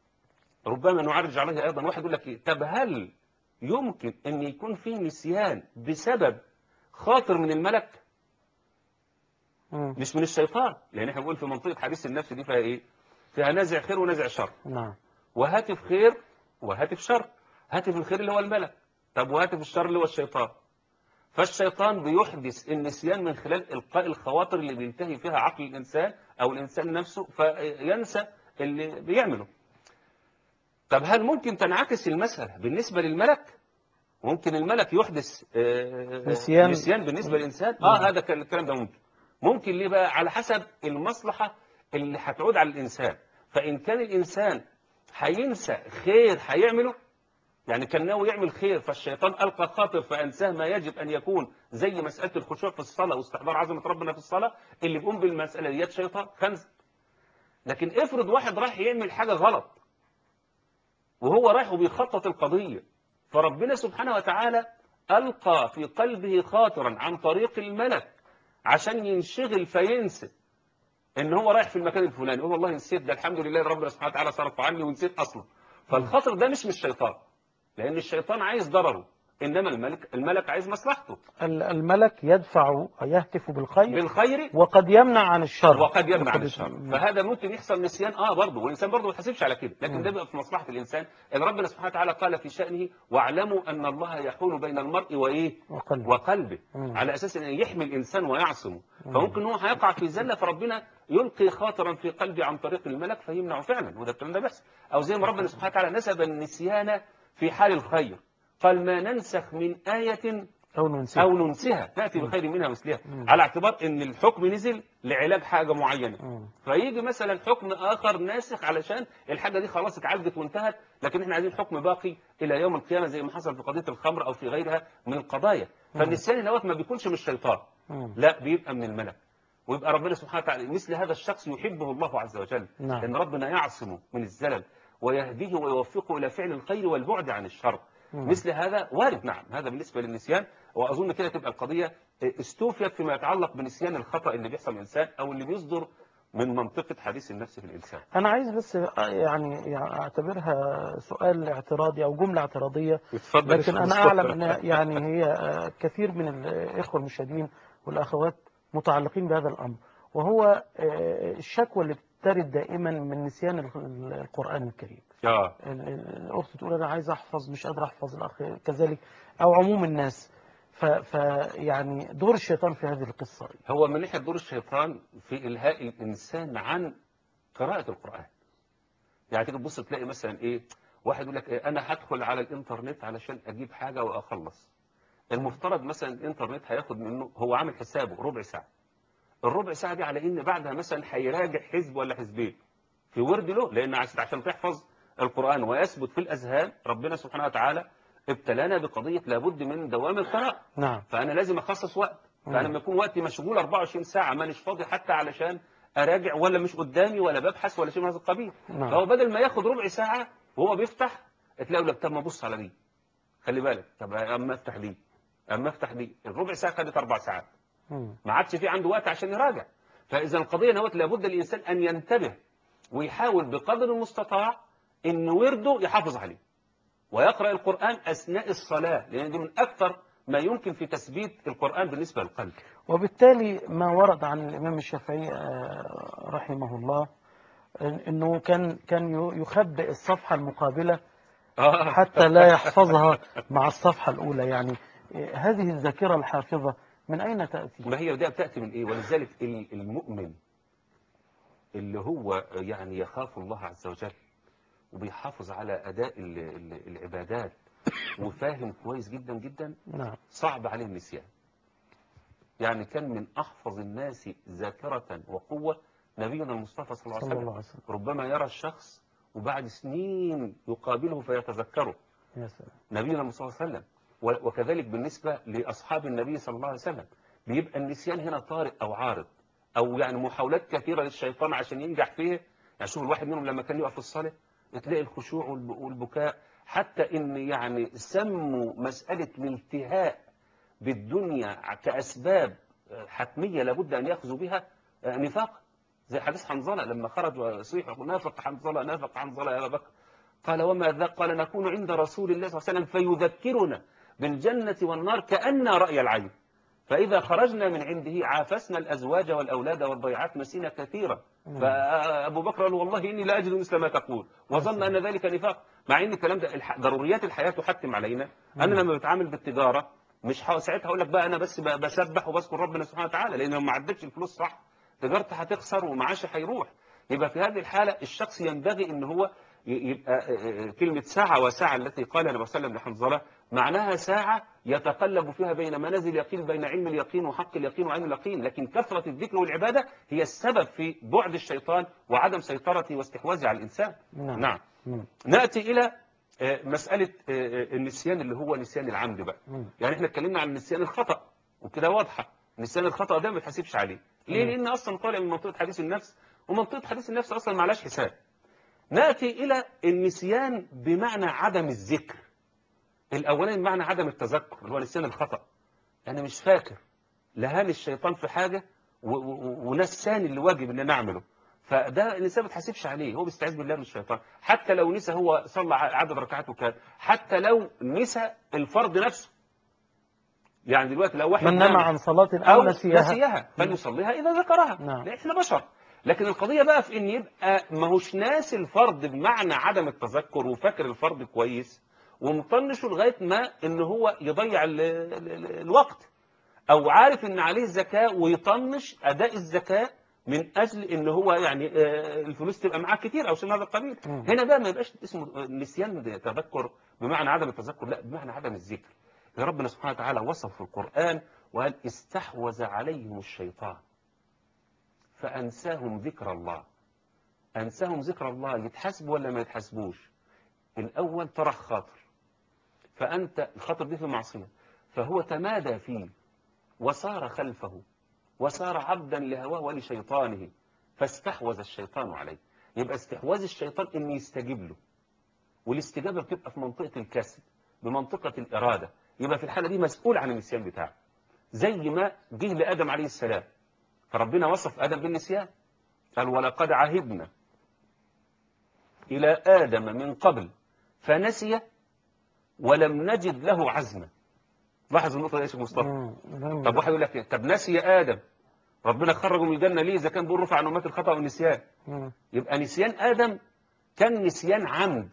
ربما نعرج عليها ايضا واحد يقول لك ايه طب هل يمكن ان يكون في نسيان بسبب خاطر من الملك مم. مش من الشيطان لان احنا بنقول في منطقه حديث النفس دي فيها ايه فيها نازع خير ونازع شر نعم وهاتف خير وهاتف شر هاتف الخير اللي هو الملك طب وهاتف الشر اللي هو الشيطان فالشيطان بيحدث النسيان من خلال إلقاء الخواطر اللي بينتهي فيها عقل الإنسان أو الإنسان نفسه فينسى اللي بيعمله طب هل ممكن تنعكس المسألة بالنسبة للملك ممكن الملك يحدث آه، نسيان. نسيان بالنسبة للإنسان اه هذا كان- الكلام ده ممكن ممكن ليه بقى على حسب المصلحة اللي هتعود على الإنسان فإن كان الإنسان هينسى خير هيعمله يعني كان ناوي يعمل خير فالشيطان ألقى خاطر فأنساه ما يجب أن يكون زي مسألة الخشوع في الصلاة واستحضار عظمة ربنا في الصلاة اللي بيقوم بالمسألة ديت شيطان خنز لكن افرض واحد راح يعمل حاجة غلط وهو رايح وبيخطط القضية فربنا سبحانه وتعالى ألقى في قلبه خاطرا عن طريق الملك عشان ينشغل فينسى ان هو رايح في المكان الفلاني يقول والله نسيت ده الحمد لله ربنا سبحانه وتعالى صرف عني ونسيت اصلا فالخطر ده مش من الشيطان لان الشيطان عايز ضرره انما الملك الملك عايز مصلحته ال- الملك يدفع يهتف بالخير بالخير وقد يمنع عن الشر وقد يمنع عن وقد- الشر فهذا ممكن يحصل نسيان اه برضه والانسان برضه ما يحاسبش على كده لكن ده بيبقى في مصلحه الانسان ان ربنا سبحانه وتعالى قال في شانه واعلموا ان الله يحول بين المرء وايه وقلبه. وقلبه مم. على اساس ان يحمي الانسان ويعصمه فممكن هو هيقع في زله فربنا يلقي خاطرا في قلبه عن طريق الملك فيمنعه فعلا وده الكلام ده بس او زي ما ربنا سبحانه وتعالى نسب النسيان في حال الخير قال ما ننسخ من آية أو ننسيه أو ننسها نأتي بخير منها مثلها على اعتبار أن الحكم نزل لعلاج حاجة معينة مم. فيجي مثلا حكم آخر ناسخ علشان الحاجة دي خلاص اتعالجت وانتهت لكن احنا عايزين حكم باقي إلى يوم القيامة زي ما حصل في قضية الخمر أو في غيرها من القضايا فالنسيان دوت ما بيكونش من الشيطان مم. لا بيبقى من الملك ويبقى ربنا سبحانه وتعالى مثل هذا الشخص يحبه الله عز وجل نعم. ان ربنا يعصمه من الزلل ويهديه ويوفقه الى فعل الخير والبعد عن الشر مم. مثل هذا وارد نعم هذا بالنسبه للنسيان واظن كده تبقى القضيه استوفيت فيما يتعلق بنسيان الخطا اللي بيحصل الانسان او اللي بيصدر من منطقه حديث النفس في الانسان أنا عايز بس يعني يعني أعتبرها سؤال اعتراضي أو جملة اعتراضية اتفضل يا لكن شيخ أنا مصطفى. أعلم أن يعني هي آه، كثير من الإخوة المشاهدين والأخوات متعلقين بهذا الأمر وهو آه، الشكوى اللي بترد دائما من نسيان ال- القرآن الكريم اه ال- ال- الأخت تقول أنا عايز أحفظ مش قادر أحفظ الأخ كذلك أو عموم الناس ف ف يعني دور الشيطان في هذه القصة هو من ناحيه دور الشيطان في الهاء الانسان عن قراءه القران يعني تيجي تبص تلاقي مثلا ايه واحد يقول لك إيه انا هدخل على الانترنت علشان اجيب حاجه واخلص المفترض مثلا الانترنت هياخد منه هو عامل حسابه ربع ساعه الربع ساعه دي على ان بعدها مثلا هيراجع حزب ولا حزبين في ورد له لان عشان عشان تحفظ القران ويثبت في الاذهان ربنا سبحانه وتعالى ابتلانا بقضيه لابد من دوام القراءه نعم فانا لازم اخصص وقت فانا لما يكون وقتي مشغول 24 ساعه مانيش فاضي حتى علشان اراجع ولا مش قدامي ولا ببحث ولا شيء من هذا القبيل نعم. فهو بدل ما ياخد ربع ساعه وهو بيفتح تلاقي يقول لك طب ما ابص على دي خلي بالك طب اما افتح دي اما افتح دي الربع ساعه خدت اربع ساعات مم. ما عادش في عنده وقت عشان يراجع فاذا القضيه نوت لابد الانسان ان ينتبه ويحاول بقدر المستطاع ان ورده يحافظ عليه ويقرا القران اثناء الصلاه لان دي من اكثر ما يمكن في تثبيت القران بالنسبه للقلب وبالتالي ما ورد عن الإمام الشافعي آه، رحمه الله إن- انه كان كان ي- يخبئ الصفحه المقابله آه. حتى لا يحفظها مع الصفحه الاولى يعني آه، هذه الذاكره الحافظه من اين تاتي؟ ما هي ده بتأتي من إيه ولذلك ال- المؤمن اللي هو يعني يخاف الله عز وجل وبيحافظ على أداء ال- ال- العبادات وفاهم كويس جدا جدا نعم صعب عليه النسيان يعني كان من أحفظ الناس ذاكرة وقوة نبينا المصطفى صلى الله عليه صلى وسلم الله عليه وسلم ربما يرى الشخص وبعد سنين يقابله فيتذكره يا سلام نبينا المصطفى صلى الله عليه وسلم و- وكذلك بالنسبة لأصحاب النبي صلى الله عليه وسلم بيبقى النسيان هنا طارئ أو عارض أو يعني محاولات كثيرة للشيطان عشان ينجح فيه يعني شوف الواحد منهم لما كان يقف في الصلاة تلاقي الخشوع والب- والبكاء حتى إن يعني سموا مسألة الالتهاء بالدنيا كأسباب حتمية لابد أن يأخذوا بها نفاق زي حديث حنظلة لما خرج وصيح يقول نافق حنظلة نافق حنظلة يا أبا بكر قال وما ذا قال نكون عند رسول الله صلى الله عليه وسلم فيذكرنا بالجنة والنار كأن رأي العين فإذا خرجنا من عنده عافسنا الأزواج والأولاد والضيعات مسينا كثيرا فأبو بكر قال والله إني لا أجد مثل ما تقول وظن أن ذلك نفاق مع إن الكلام ده الح- ضروريات الحياة تحتم علينا أنا لما بتعامل بالتجارة مش ح- ساعتها أقول لك بقى أنا بس ب- بسبح وبذكر ربنا سبحانه وتعالى لأن لو ما عدتش الفلوس صح تجارتي هتخسر ومعاشي هيروح يبقى في هذه الحالة الشخص ينبغي إن هو ي- يبقى آه، آه، كلمة ساعة وساعة التي قالها النبي صلى الله عليه وسلم لحنظلة معناها ساعة يتقلب فيها بين منازل اليقين بين علم اليقين وحق اليقين وعلم اليقين لكن كثرة الذكر والعبادة هي السبب في بعد الشيطان وعدم سيطرته واستحواذه على الإنسان نعم. نعم. مم. نأتي إلى آه، مسألة آه، آه، النسيان اللي هو نسيان العمد بقى مم. يعني احنا اتكلمنا عن نسيان الخطأ وكده واضحة نسيان الخطأ ده ما بيتحاسبش عليه ليه مم. لأن أصلا طالع من منطقة حديث النفس ومنطقة حديث النفس أصلا معلاش حساب نأتي إلى النسيان بمعنى عدم الذكر الأولاني بمعنى عدم التذكر اللي هو نسيان الخطأ أنا مش فاكر لهاني الشيطان في حاجة و- و- ونساني اللي واجب إن أنا أعمله فده الإنسان ما بتحاسبش عليه هو بيستعيذ بالله من الشيطان حتى لو نسى هو صلى ع- عدد ركعاته كام حتى لو نسى الفرض نفسه يعني دلوقتي لو واحد من نام نام عن صلاة أو أو نسيها نسيها فليصليها إذا ذكرها نعم. لا إحنا بشر لكن القضية بقى في إن يبقى ما هوش ناسي الفرض بمعنى عدم التذكر وفاكر الفرض كويس ومطنشه لغاية ما إن هو يضيع ال ال ال الوقت أو عارف إن عليه الزكاة ويطنش أداء الزكاة من أجل إن هو يعني آه، الفلوس تبقى معاه كتير أو شيء من هذا القبيل مم. هنا بقى ما يبقاش اسمه نسيان تذكر بمعنى عدم التذكر لا بمعنى عدم الذكر يا ربنا سبحانه وتعالى وصف في القرآن وقال استحوذ عليهم الشيطان فأنساهم ذكر الله أنساهم ذكر الله يتحاسبوا ولا ما يتحاسبوش الأول طرح خاطر فأنت الخاطر دي في معصية فهو تمادى فيه وصار خلفه وصار عبدا لهواه ولشيطانه فاستحوذ الشيطان عليه يبقى استحواذ الشيطان إن يستجيب له والاستجابة بتبقى في منطقة الكسب بمنطقة الإرادة يبقى في الحالة دي مسؤول عن النسيان بتاعه زي ما جه لآدم عليه السلام فربنا وصف آدم بالنسيان قال ولقد عهدنا إلى آدم من قبل فنسي ولم نجد له عزما لاحظ النقطة دي يا شيخ مصطفى مم. طب واحد يقول لك إيه؟ طب نسي آدم ربنا خرجه من الجنة ليه إذا كان بيقول رفع عن أمات الخطأ والنسيان مم. يبقى نسيان آدم كان نسيان عمد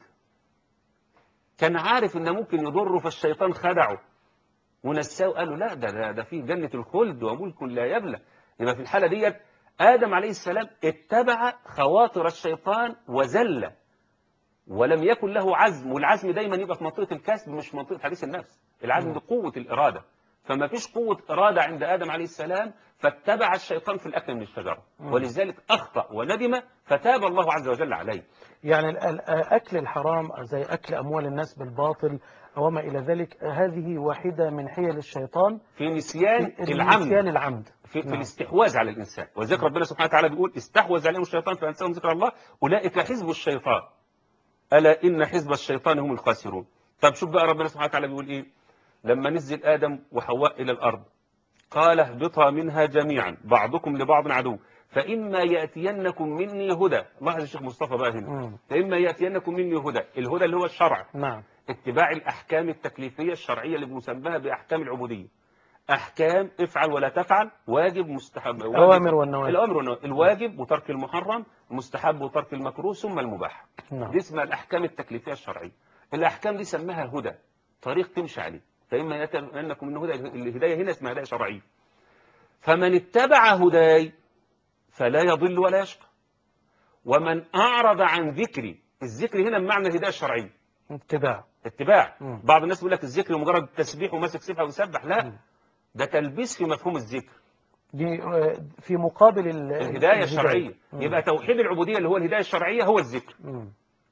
كان عارف إن ممكن يضره فالشيطان خدعه ونساه قال له لا ده ده, ده في جنة الخلد وملك لا يبلى يبقى في الحالة ديت آدم عليه السلام اتبع خواطر الشيطان وزل ولم يكن له عزم والعزم دايما يبقى في منطقة الكسب مش في منطقة حديث النفس العزم دي قوة الإرادة فما فيش قوة إرادة عند آدم عليه السلام فاتبع الشيطان في الأكل من الشجرة ولذلك أخطأ وندم فتاب الله عز وجل عليه يعني ال- ال- أكل الحرام زي أكل أموال الناس بالباطل وما إلى ذلك هذه واحدة من حيل الشيطان في نسيان في العمد نسيان العمد في, في نعم. الاستحواذ على الإنسان ولذلك ربنا سبحانه وتعالى بيقول استحوذ عليهم الشيطان فأنساهم ذكر الله أولئك حزب الشيطان ألا إن حزب الشيطان هم الخاسرون طب شوف بقى ربنا سبحانه وتعالى بيقول إيه لما نزل آدم وحواء إلى الأرض قال اهبطا منها جميعا بعضكم لبعض عدو فإما يأتينكم مني هدى لاحظ الشيخ مصطفى بقى هنا مم. فإما يأتينكم مني هدى الهدى اللي هو الشرع نعم اتباع الأحكام التكليفية الشرعية اللي بنسميها بأحكام العبودية أحكام افعل ولا تفعل واجب مستحب واجب الأوامر والنواهي الأمر والنواهي الواجب وترك المحرم المستحب وترك المكروه ثم المباح نعم دي اسمها الأحكام التكليفية الشرعية الأحكام دي سماها هدى طريق تمشي عليه فإما يأتينكم من هدى الهداية هنا اسمها هداية شرعية فمن اتبع هداي فلا يضل ولا يشقى ومن أعرض عن ذكري الذكر هنا بمعنى الهداية الشرعية اتباع اتباع مم. بعض الناس يقول لك الذكر مجرد تسبيح وماسك سبحه ويسبح لا مم. ده تلبيس في مفهوم الذكر دي آه، في مقابل ال- الهداية الشرعية مم. يبقى توحيد العبودية اللي هو الهداية الشرعية هو الذكر مم.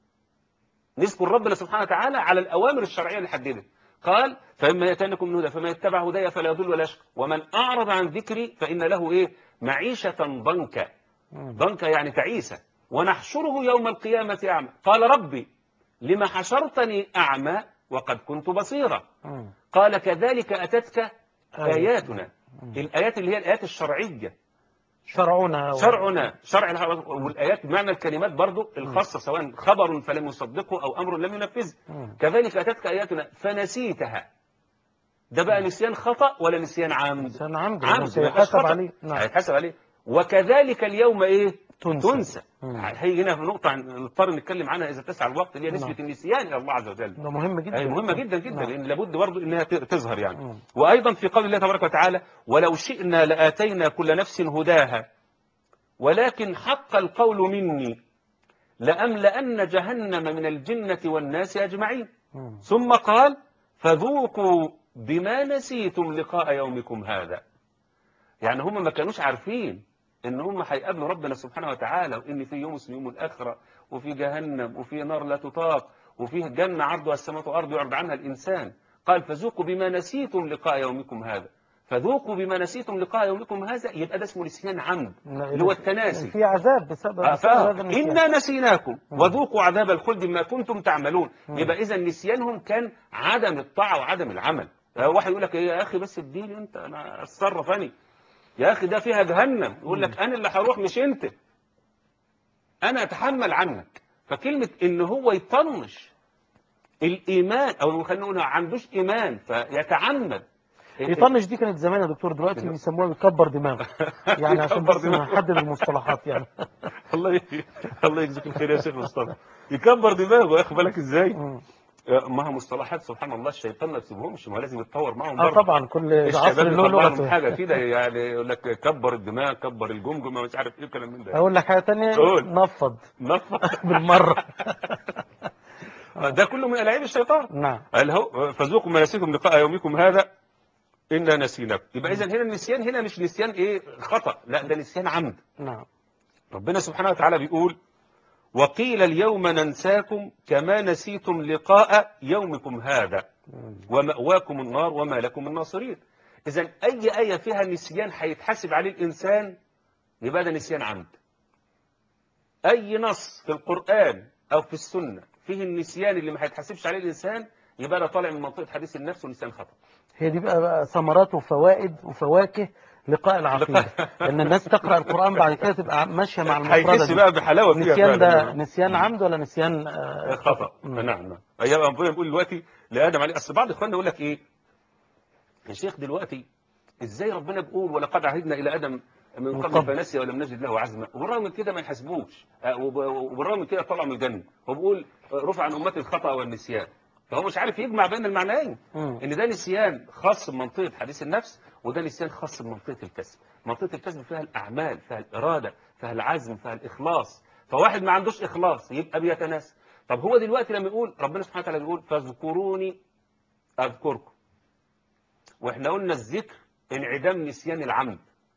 نذكر ربنا سبحانه وتعالى على الأوامر الشرعية اللي حددها قال فإما يأتينكم من هدى فمن يتبع هدايا فلا يضل ولا يشقى ومن أعرض عن ذكري فإن له إيه معيشة ضنكا مم. ضنكا يعني تعيسة ونحشره يوم القيامة أعمى قال ربي لما حشرتني أعمى وقد كنت بصيرا مم. قال كذلك أتتك آية. آياتنا الآيات اللي هي الآيات الشرعية شرعنا و- شرعنا شرع الها- والآيات بمعنى الكلمات برضو الخاصة سواء خبر فلم يصدقه أو أمر لم ينفذه مم. كذلك أتتك آياتنا فنسيتها ده بقى نسيان خطأ ولا نسيان عمد إنسان عمد عمد لأنه ما سيحاسب يبقاش خطأ. عليه نعم هيتحاسب عليه وكذلك اليوم ايه تنسى. تنسى مم. هيجي هنا في نقطة عن- نضطر نتكلم عنها إذا تسع الوقت اللي هي نسبة نعم. النسيان إلى الله عز وجل ده مهم جدا هي مهمة جدا جدا نعم. لأن لابد برضه إنها ت- تظهر يعني مم. وأيضا في قول الله تبارك وتعالى ولو شئنا لآتينا كل نفس هداها ولكن حق القول مني لأملأن جهنم من الجنة والناس أجمعين مم. ثم قال فذوقوا بما نسيتم لقاء يومكم هذا يعني هم ما كانوش عارفين ان هم هيقابلوا ربنا سبحانه وتعالى وان في يوم اسمه يوم الاخره وفي جهنم وفي نار لا تطاق وفيه جنه عرضها السماوات والارض يعرض عنها الانسان قال فذوقوا بما نسيتم لقاء يومكم هذا فذوقوا بما نسيتم لقاء يومكم هذا يبقى ده اسمه نسيان عمد اللي هو التناسي في عذاب بسبب, آه، بسبب فآه، هذا النسيان إنا نسيناكم مم. وذوقوا عذاب الخلد بما كنتم تعملون مم. يبقى إذا نسيانهم كان عدم الطاعة وعدم العمل آه، واحد يقول لك إيه يا أخي بس اديني أنت أنا أتصرف أنا يا أخي ده فيها جهنم يقول لك أنا اللي هروح مش أنت أنا أتحمل عنك فكلمة إن هو يطنش الإيمان أو خلينا نقول ما عندوش إيمان فيتعمد يطنش دي كانت زمان يا دكتور دلوقتي بيسموها بيكبر دماغه يعني عشان يكبر بس دماغه. نحدد المصطلحات يعني الله ي... الله يجزيك الخير يا شيخ مصطفى يكبر دماغه يا اخي بالك ازاي مم. ما هي مصطلحات سبحان الله الشيطان ما بيسيبهمش ما هو لازم يتطور معاهم اه برضه طبعا كل عصر الشباب له يطلع لهم لغته حاجه كده يعني يقول لك كبر الدماغ كبر الجمجمه مش عارف ايه الكلام من ده اقول لك حاجه تانية قول. نفض نفض بالمره ده كله من العيب الشيطان نعم قال هو فذوقوا ما نسيتم لقاء يومكم هذا انا نسيناكم يبقى اذا هنا النسيان هنا مش نسيان ايه خطا لا ده نسيان عمد نعم ربنا سبحانه وتعالى بيقول وقيل اليوم ننساكم كما نسيتم لقاء يومكم هذا مم. ومأواكم النار وما لكم من ناصرين إذا أي آية فيها نسيان هيتحاسب عليه الإنسان يبقى ده نسيان عمد أي نص في القرآن أو في السنة فيه النسيان اللي ما هيتحاسبش عليه الإنسان يبقى ده طالع من منطقة حديث النفس ونسيان خطأ هي دي بقى, بقى ثمرات وفوائد وفواكه لقاء العقيدة ان الناس تقرأ القرآن بعد كده تبقى ماشية مع المفردة هيحس دي بقى بحلاوة فيها نسيان فعلا. ده نسيان عمد ولا نسيان آه، خطأ مم. نعم نعم أيام ربنا بيقول دلوقتي لآدم عليه أصل بعض إخواننا يقول لك إيه يا شيخ دلوقتي إزاي ربنا بيقول ولقد عهدنا إلى آدم من من قبل قبل. فنسي ولم نجد له عزما وبالرغم من كده ما يحاسبوش آه، وب- وبالرغم من كده طلع من الجنة هو بيقول آه، رفع عن أمتي الخطأ والنسيان فهو مش عارف يجمع بين المعنيين مم. ان ده نسيان خاص بمنطقه حديث النفس وده نسيان خاص بمنطقه الكسب منطقه الكسب فيها الاعمال فيها الاراده فيها العزم فيها الاخلاص فواحد ما عندوش اخلاص يبقى بيتناسى طب هو دلوقتي لما يقول ربنا سبحانه وتعالى بيقول فاذكروني اذكركم واحنا قلنا الذكر انعدام نسيان العمد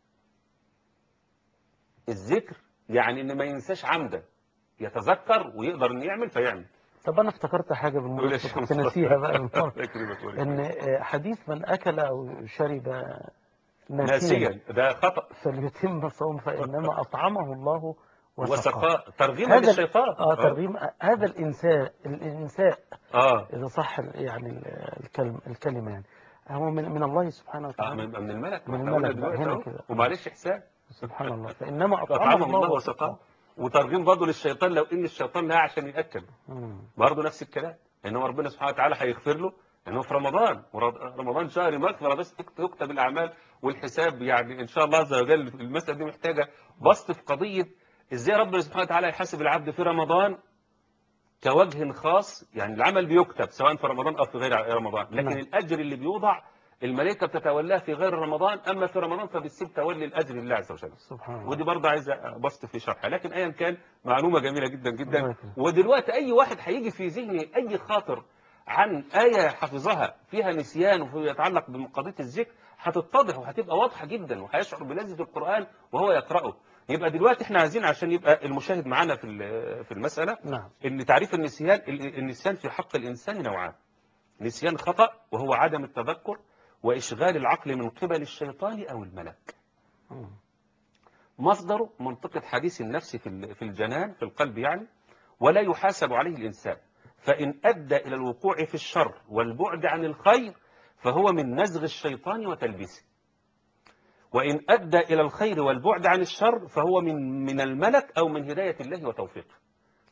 الذكر يعني ان ما ينساش عمدا يتذكر ويقدر انه يعمل فيعمل طب انا افتكرت حاجة قول يا بالمناسبة شيخ كنت مصطفى. ناسيها بقى من مرة. الله يكرمك ويبارك ان فيك. آه، حديث من اكل او شرب ناسيا ناسيا ده خطأ فليتم صوم فانما اطعمه الله وسقاه وسقاء ترغيم هذا للشيطان اه ترغيم هذا الانساء الانساء اه اذا صح ال- يعني ال- الكلمه الكلمه يعني هو من من الله سبحانه آه، وتعالى من من الملك من ما احنا قلنا الملك بقى، دلوقتي هنا أهو. كده. ومعلش حساب سبحان الله فانما اطعمه أطعمه الله الله وسقاه وسقاه وترغيم برضه للشيطان لو ان الشيطان لا عشان ياكل مم. برضه نفس الكلام ان هو ربنا سبحانه وتعالى هيغفر له ان هو في رمضان ورد- رمضان شهر مغفره بس تك- تكتب الاعمال والحساب يعني ان شاء الله عز وجل المساله دي محتاجه بسط في قضيه ازاي ربنا سبحانه وتعالى يحاسب العبد في رمضان كوجه خاص يعني العمل بيكتب سواء في رمضان او في غير رمضان لكن نعم. الاجر اللي بيوضع الملائكه بتتولاه في غير رمضان اما في رمضان فبتسيب تولي الاجر لله عز وجل سبحان الله ودي برضه عايزه بسط في شرحها لكن ايا كان معلومه جميله جدا الله جدا يكرمك. ودلوقتي اي واحد هيجي في ذهنه اي خاطر عن ايه حفظها فيها نسيان وفيها يتعلق بقضيه الذكر هتتضح وهتبقى واضحه جدا وهيشعر بلذه القران وهو يقراه يبقى دلوقتي احنا عايزين عشان يبقى المشاهد معانا في ال- في المساله نعم ان تعريف النسيان ال- النسيان في حق الانسان نوعان نسيان خطا وهو عدم التذكر واشغال العقل من قبل الشيطان او الملك مم. مصدره منطقة حديث النفس في ال- في الجنان في القلب يعني ولا يحاسب عليه الإنسان فإن أدى إلى الوقوع في الشر والبعد عن الخير فهو من نزغ الشيطان وتلبيسه وإن أدى إلى الخير والبعد عن الشر فهو من من الملك أو من هداية الله وتوفيقه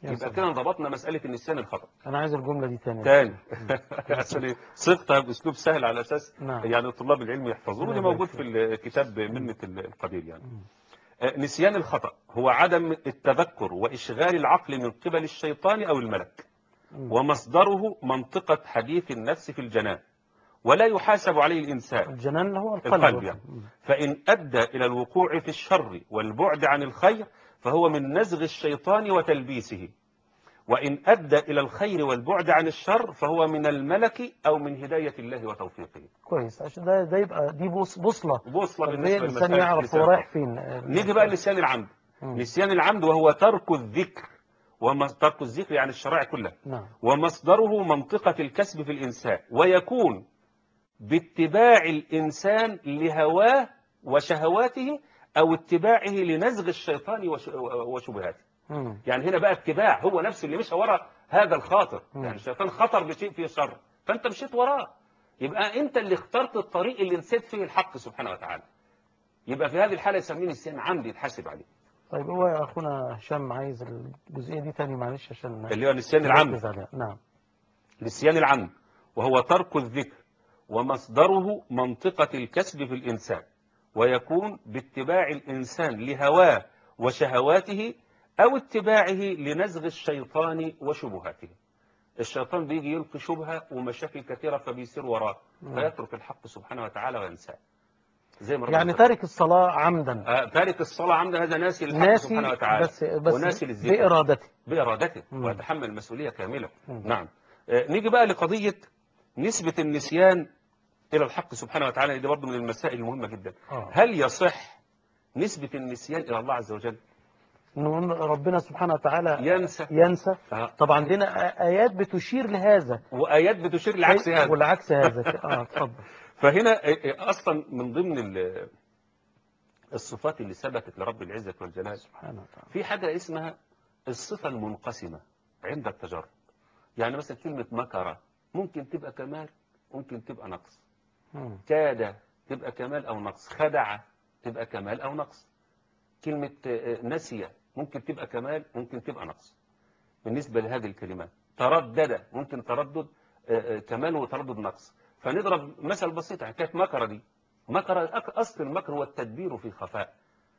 يبقى سلام. كده ضبطنا مسألة النسيان الخطأ أنا عايز الجملة دي تاني تاني عشان صيغتها باسلوب سهل على اساس نعم. يعني طلاب العلم يحفظوه الله اللي موجود يبارك في الكتاب منة القدير يعني آه، نسيان الخطأ هو عدم التذكر وإشغال العقل من قبل الشيطان أو الملك ومصدره منطقة حديث النفس في الجنان ولا يحاسب عليه الإنسان الجنان اللي هو القلب, القلب يعني فإن أدى إلى الوقوع في الشر والبعد عن الخير فهو من نزغ الشيطان وتلبيسه وإن أدى إلى الخير والبعد عن الشر فهو من الملك أو من هداية الله وتوفيقه كويس عشان ده ده يبقى دي بوص بوصلة بوصلة طب ليه بالنسبة الإنسان لمسألة يعرف نسيان هو رايح الخطأ. فين آه، نيجي بقى لنسيان العمد مم. نسيان العمد وهو ترك الذكر وما ترك الذكر يعني الشرائع كلها نعم ومصدره منطقة الكسب في الإنسان ويكون باتباع الإنسان لهواه وشهواته أو اتباعه لنزغ الشيطان وش- وشبهاته مم. يعني هنا بقى اتباع هو نفسه اللي مشى ورا هذا الخاطر مم. يعني الشيطان خطر بشيء فيه شر فأنت مشيت وراه يبقى أنت اللي اخترت الطريق اللي نسيت فيه الحق سبحانه وتعالى يبقى في هذه الحالة يسميه نسيان عمد يتحاسب عليه طيب هو يا أخونا هشام عايز الجزئية دي تاني معلش عشان اللي هو نسيان العمد نركز عليها. نعم نسيان العمد وهو ترك الذكر ومصدره منطقة الكسب في الإنسان ويكون باتباع الإنسان لهواه وشهواته أو اتباعه لنزغ الشيطان وشبهاته الشيطان بيجي يلقي شبهة ومشاكل كثيرة فبيسير وراه فيترك الحق سبحانه وتعالى وينساه زي ما ربنا يعني ذكر. تارك الصلاة عمدا آه، تارك الصلاة عمدا هذا ناسي للحق ناسي سبحانه وتعالى بس بس وناسي للذكر بإرادته بإرادته مم. ويتحمل المسؤولية كاملة مم. نعم آه، نيجي بقى لقضية نسبة النسيان إلى الحق سبحانه وتعالى دي برضه من المسائل المهمة جدا آه. هل يصح نسبة النسيان إلى الله عز وجل إن ربنا سبحانه وتعالى ينسى ينسى آه. طبعا عندنا آ- آيات بتشير لهذا وآيات بتشير لعكس هذا والعكس هذا اه اتفضل فهنا آه، آه، أصلا من ضمن ال- الصفات اللي ثبتت لرب العزة والجلال سبحانه وتعالى في حاجة اسمها الصفة المنقسمة عند التجرب يعني مثلا كلمة مكر ممكن تبقى كمال ممكن تبقى نقص مم. كاد تبقى كمال أو نقص خدع تبقى كمال أو نقص كلمة آه، آه، نسي ممكن تبقى كمال ممكن تبقى نقص بالنسبة لهذه الكلمات تردد ممكن تردد آه، آه، كمال وتردد نقص فنضرب مثل بسيط حكاية مكر دي مكر أك- أصل المكر هو التدبير في خفاء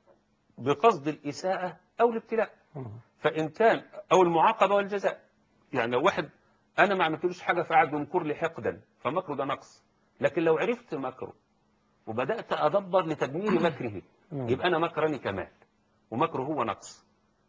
بقصد الإساءة أو الابتلاء مم. فإن كان أو المعاقبة والجزاء يعني لو واحد أنا ما عملتلوش حاجة فقعد ينكر لي حقدا فمكره ده نقص لكن لو عرفت مكره وبدأت أدبر لتدمير مكره مم. يبقى أنا مكرني كمال ومكره هو نقص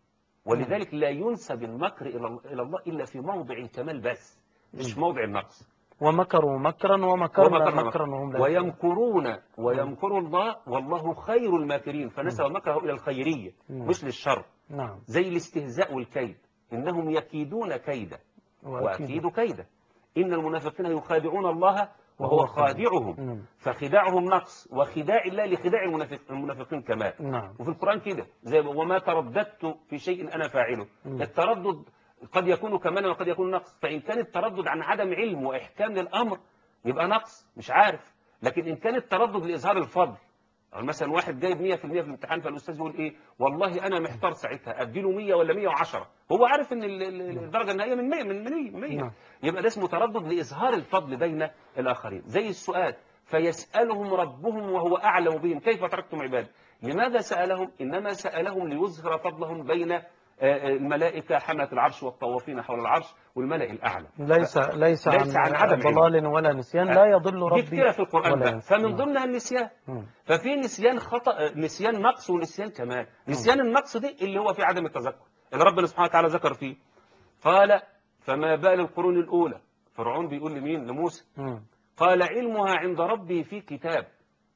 ولذلك لا ينسب المكر إلى إلى الله إلا في موضع الكمال بس مش موضع النقص ومكروا مكرا ومكرنا ومكرنا مكرا وهم لا يشعرون. ويمكرون ويمكر الله والله خير الماكرين فنسب مكره إلى الخيرية مم. مش للشر نعم زي الاستهزاء والكيد إنهم يكيدون كيدا وأكيد كيدا إن المنافقين يخادعون الله وهو وهو خادعهم مم. فخداعهم نقص وخداع الله لخداع المنافق المنافقين كمال نعم وفي القرآن كده زي وما ترددت في شيء أنا فاعله مم. التردد قد يكون كمالا وقد يكون نقص فإن كان التردد عن عدم علم وإحكام للأمر يبقى نقص مش عارف لكن إن كان التردد لإظهار الفضل يعني مثلا واحد جايب 100% في الامتحان فالأستاذ يقول إيه والله أنا محتار ساعتها أديله 100 ولا 110 هو عارف إن ال- ال- الدرجة النهائية من 100 من 100 100 نعم. يبقى ده اسمه تردد لإظهار الفضل بين الآخرين زي السؤال فيسألهم ربهم وهو أعلم بهم كيف تركتم عبادي لماذا سألهم إنما سألهم ليظهر فضلهم بين آه، آه، الملائكة حملة العرش والطوافين حول العرش والملأ الأعلى ليس ليس, ليس عن عدم علم. ضلال ولا نسيان لا يضل دي ربي كتيرة في القرآن ولا بقى ينسى. فمن نعم. ضمنها النسيان مم. ففي نسيان خطأ نسيان نقص ونسيان كمال نسيان النقص دي اللي هو في عدم التذكر اللي ربنا سبحانه وتعالى ذكر فيه قال فما بال القرون الأولى فرعون بيقول لمين لموسى مم. قال علمها عند ربي في كتاب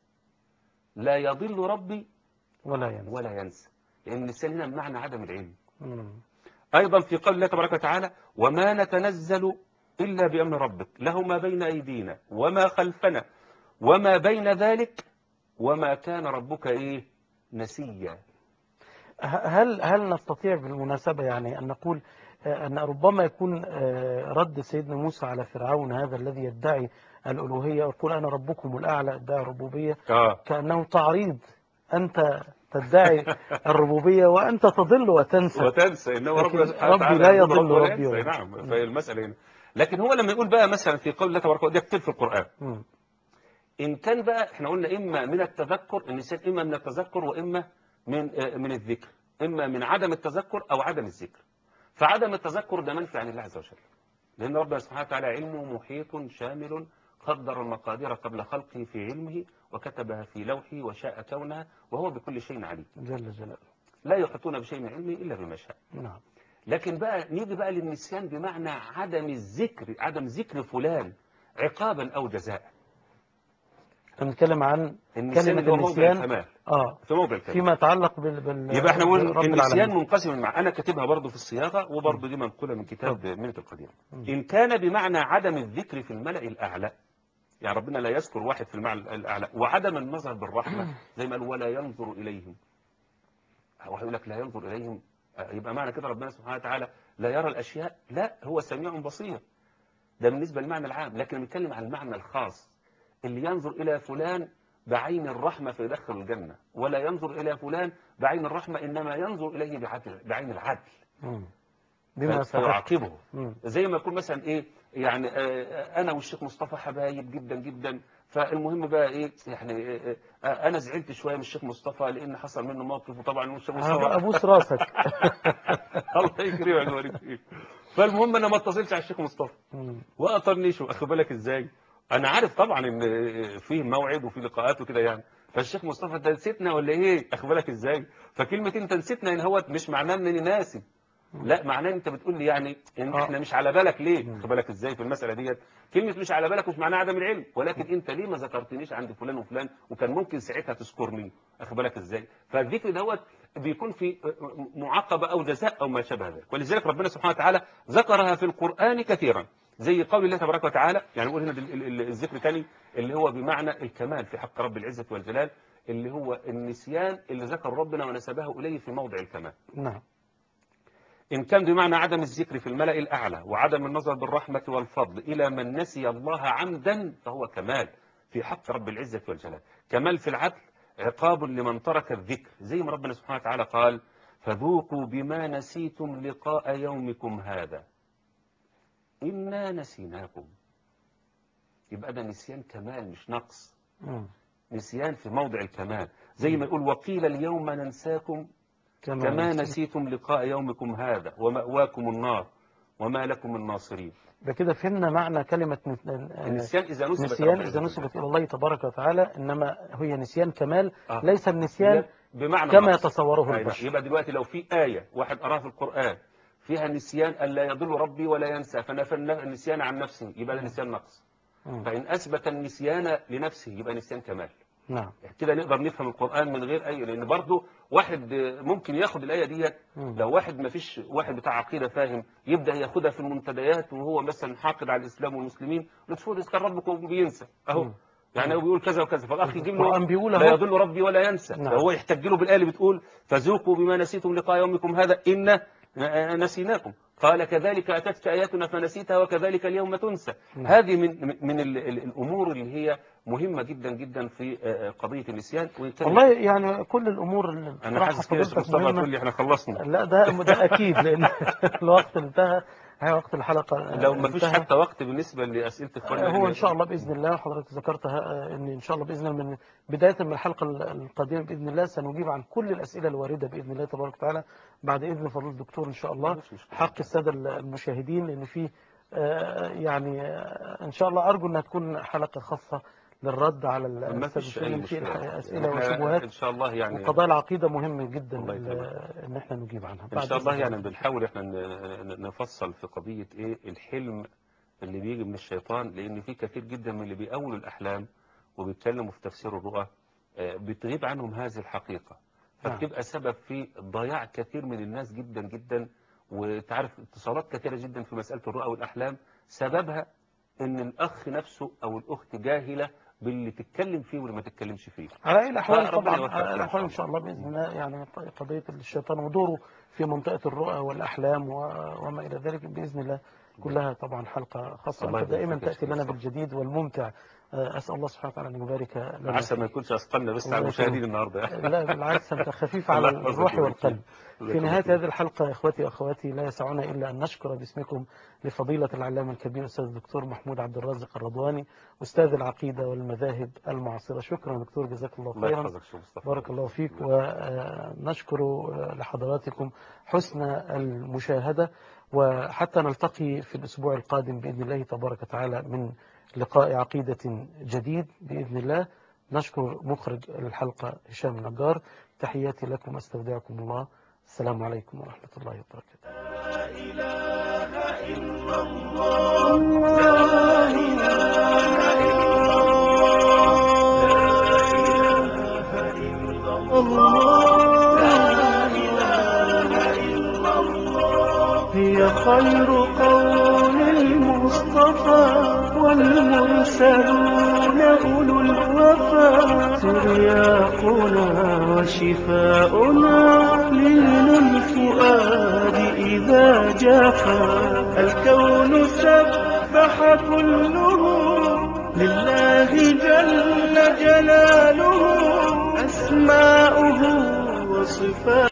لا يضل ربي ولا ينسى ولا ينسى لأن النسيان هنا بمعنى عدم العلم مم. أيضا في قول الله تبارك وتعالى وما نتنزل إلا بأمر ربك له ما بين أيدينا وما خلفنا وما بين ذلك وما كان ربك إيه نسيا ه- هل هل نستطيع بالمناسبة يعني أن نقول آه، أن ربما يكون آه، رد سيدنا موسى على فرعون هذا الذي يدعي الألوهية ويقول أنا ربكم الأعلى ادعي الربوبية آه. كأنه تعريض أنت تدعي الربوبية وأنت تضل وتنسى وتنسى انه لكن ربنا سبحانه ربي وتعالى لا يقول يضل ولا ربي ينسى. ولا نعم ينسى. فالمسألة هنا لكن هو لما يقول بقى مثلا في قول الله تبارك وتعالى ده كتير في القرآن مم. إن كان بقى احنا قلنا إما من التذكر النسيان إما من التذكر وإما من آه، من الذكر إما من عدم التذكر أو عدم الذكر فعدم التذكر ده منفي عن الله عز وجل لأن ربنا سبحانه وتعالى علمه محيط شامل قدر المقادير قبل خلقه في علمه وكتبها في لوحه وشاء كونها وهو بكل شيء عليم جل جلاله لا يحيطون بشيء من علمه إلا بما شاء نعم لكن بقى نيجي بقى للنسيان بمعنى عدم الذكر عدم ذكر فلان عقابا أو جزاء نتكلم عن النسيان كلمة اللي هو موضع النسيان الكمال اه في موضع الكمال فيما يتعلق بال, بال... يبقى احنا نقول برب النسيان العالمين. منقسم مع انا كاتبها برضه في الصياغه وبرضه دي منقوله من كتاب منة القدير ان كان بمعنى عدم الذكر في الملأ الاعلى يعني ربنا لا يذكر واحد في المعنى الاعلى وعدم النظر بالرحمه زي ما قال ولا ينظر اليهم واحد يقول لك لا ينظر اليهم آه، يبقى معنى كده ربنا سبحانه وتعالى لا يرى الاشياء لا هو سميع بصير ده بالنسبه للمعنى العام لكن بنتكلم عن المعنى الخاص اللي ينظر الى فلان بعين الرحمة فيدخل الجنة ولا ينظر إلى فلان بعين الرحمة إنما ينظر إليه بعدل بعين العدل مم. بما سبق فيعاقبه مم. زي ما يكون مثلا إيه يعني آه، أنا والشيخ مصطفى حبايب جدا جدا فالمهم بقى إيه يعني آه، آه، أنا زعلت شوية من الشيخ مصطفى لأن حصل منه موقف وطبعا الشيخ هبقى مصطفى ابوس راسك الله يكرمك ويبارك فيك فالمهم أنا ما اتصلش على الشيخ مصطفى مم. واطنش واخد بالك ازاي انا عارف طبعا ان فيه موعد وفي لقاءات وكده يعني فالشيخ مصطفى انت نسيتنا ولا ايه اخد بالك ازاي فكلمه انت نسيتنا ان هو مش معناه انني ناسي لا معناه انت بتقول لي يعني ان آه. احنا مش على بالك ليه واخد بالك ازاي في المساله ديت كلمه مش على بالك مش معناها عدم العلم ولكن انت ليه ما ذكرتنيش عند فلان وفلان وكان ممكن ساعتها تذكرني اخد بالك ازاي فالذكر دوت بيكون في معاقبه او جزاء او ما شابه ذلك ولذلك ربنا سبحانه وتعالى ذكرها في القران كثيرا زي قول الله تبارك وتعالى يعني نقول هنا ال- ال- ال- الذكر تاني اللي هو بمعنى الكمال في حق رب العزه والجلال اللي هو النسيان اللي ذكر ربنا ونسبه اليه في موضع الكمال نعم إن كان بمعنى عدم الذكر في الملأ الأعلى وعدم النظر بالرحمة والفضل إلى من نسي الله عمدا فهو كمال في حق رب العزة والجلال كمال في العدل عقاب لمن ترك الذكر زي ما ربنا سبحانه وتعالى قال فذوقوا بما نسيتم لقاء يومكم هذا إنا نسيناكم يبقى ده نسيان كمال مش نقص مم. نسيان في موضع الكمال زي ما يقول وقيل اليوم ننساكم كما نسيتم لقاء يومكم هذا ومأواكم النار وما لكم من ناصرين ده كده فهمنا معنى كلمة نس- آه، النسيان إذا نسبت نسيان رب إذا العزة نسبت إلى الله تبارك وتعالى إنما هي نسيان كمال آه. ليس النسيان بمعنى كما نقص. يتصوره أيوة. البشر يبقى دلوقتي لو في آية واحد قراها في القرآن فيها نسيان ألا يضل ربي ولا ينسى فنفى النسيان عن نفسه يبقى ده نسيان نقص مم. فإن أثبت النسيان لنفسه يبقى نسيان كمال نعم كده نقدر نفهم القرآن من غير أي لأن برضه واحد ممكن ياخد الآية ديت مم. لو واحد ما فيش واحد بتاع عقيدة فاهم يبدأ ياخدها في المنتديات وهو مثلا حاقد على الإسلام والمسلمين لتشوف إذا كان ربكم بينسى أهو مم. يعني هو بيقول كذا وكذا فالأخ يجيب القرآن له بيقول لا أهو. يضل ربي ولا ينسى نعم. فهو يحتج له بالآية اللي بتقول فذوقوا بما نسيتم لقاء يومكم هذا إن نسيناكم قال كذلك أتتك آياتنا فنسيتها وكذلك اليوم تنسى نعم. هذه من من- من ال- ال- الأمور اللي هي مهمة جدا جدا في آه، قضية النسيان ويمكن- والله يعني كل الأمور اللي أنا بتطرحها حاسس كده يا شيخ فضيلتك مصطفى مهمة. تقول لي إحنا خلصنا لا ده ده أكيد لأن الوقت انتهى هي وقت الحلقة لو ما فيش انتهى. حتى وقت بالنسبة لأسئلة إخواننا هو اللي- ان شاء الله باذن الله حضرتك ذكرتها آه، ان ان شاء الله باذن الله من بدايه من الحلقه القادمه باذن الله سنجيب عن كل الاسئله الوارده باذن الله تبارك وتعالى بعد اذن فضيله الدكتور ان شاء الله مفيش مشكلة. حق الساده المشاهدين لان في آه، يعني آه، ان شاء الله ارجو انها تكون حلقه خاصه للرد على ما الساده فيش أي المسلمين في مشكلة الح- اسئله إحنا وشبهات إن شاء الله يعني وقضايا العقيده مهم جدا الله ال- يكرمك. ان احنا نجيب عنها ان بعد شاء الله إذن يعني بنحاول احنا ن- ن- نفصل في قضيه ايه الحلم اللي بيجي من الشيطان لان في كثير جدا من اللي بيأولوا الاحلام وبيتكلموا في تفسير الرؤى آه، بتغيب عنهم هذه الحقيقه نعم. فبتبقى سبب في ضياع كثير من الناس جدا جدا وتعرف اتصالات كثيره جدا في مساله الرؤى والاحلام سببها ان الاخ نفسه او الاخت جاهله باللي تتكلم فيه واللي ما تتكلمش فيه على اي الاحوال فربنا طبعا يوفقك على إن الاحوال شاء ان شاء الله باذن الله يعني قضيه الشيطان ودوره في منطقه الرؤى والاحلام و- وما الى ذلك باذن الله كلها طبعا حلقة خاصة الله أنت يبارك دائما فيك يا تأتي شيخ لنا مصطفى. بالجديد والممتع آه، أسأل الله سبحانه وتعالى أن يبارك لنا عسى ما فيك. يكونش أثقلنا بس الله على المشاهدين يكرمك. النهاردة يعني. لا بالعكس أنت خفيف الله على يحفظك الروح ويبارك والقلب فيك. في جزاك الله نهاية خير. هذه الحلقة إخوتي وأخواتي لا يسعنا إلا أن نشكر باسمكم لفضيلة العلامة الكبير أستاذ الدكتور محمود عبد الرازق الرضواني أستاذ العقيدة والمذاهب المعاصرة شكرا دكتور جزاك الله الله خيرا يحفظك شيخ مصطفى بارك الله فيك ونشكر لحضراتكم حسن المشاهدة وحتى نلتقي في الأسبوع القادم بإذن الله تبارك وتعالى من لقاء عقيدة جديد بإذن الله نشكر مخرج الحلقة هشام النجار تحياتي لكم استودعكم الله السلام عليكم ورحمة الله وبركاته هي خير قول المصطفى والمرسلون أولو الوفا ترياقنا وشفاؤنا لين الفؤاد إذا جفا الكون سبح كله لله جل جلاله أسماؤه وصفاته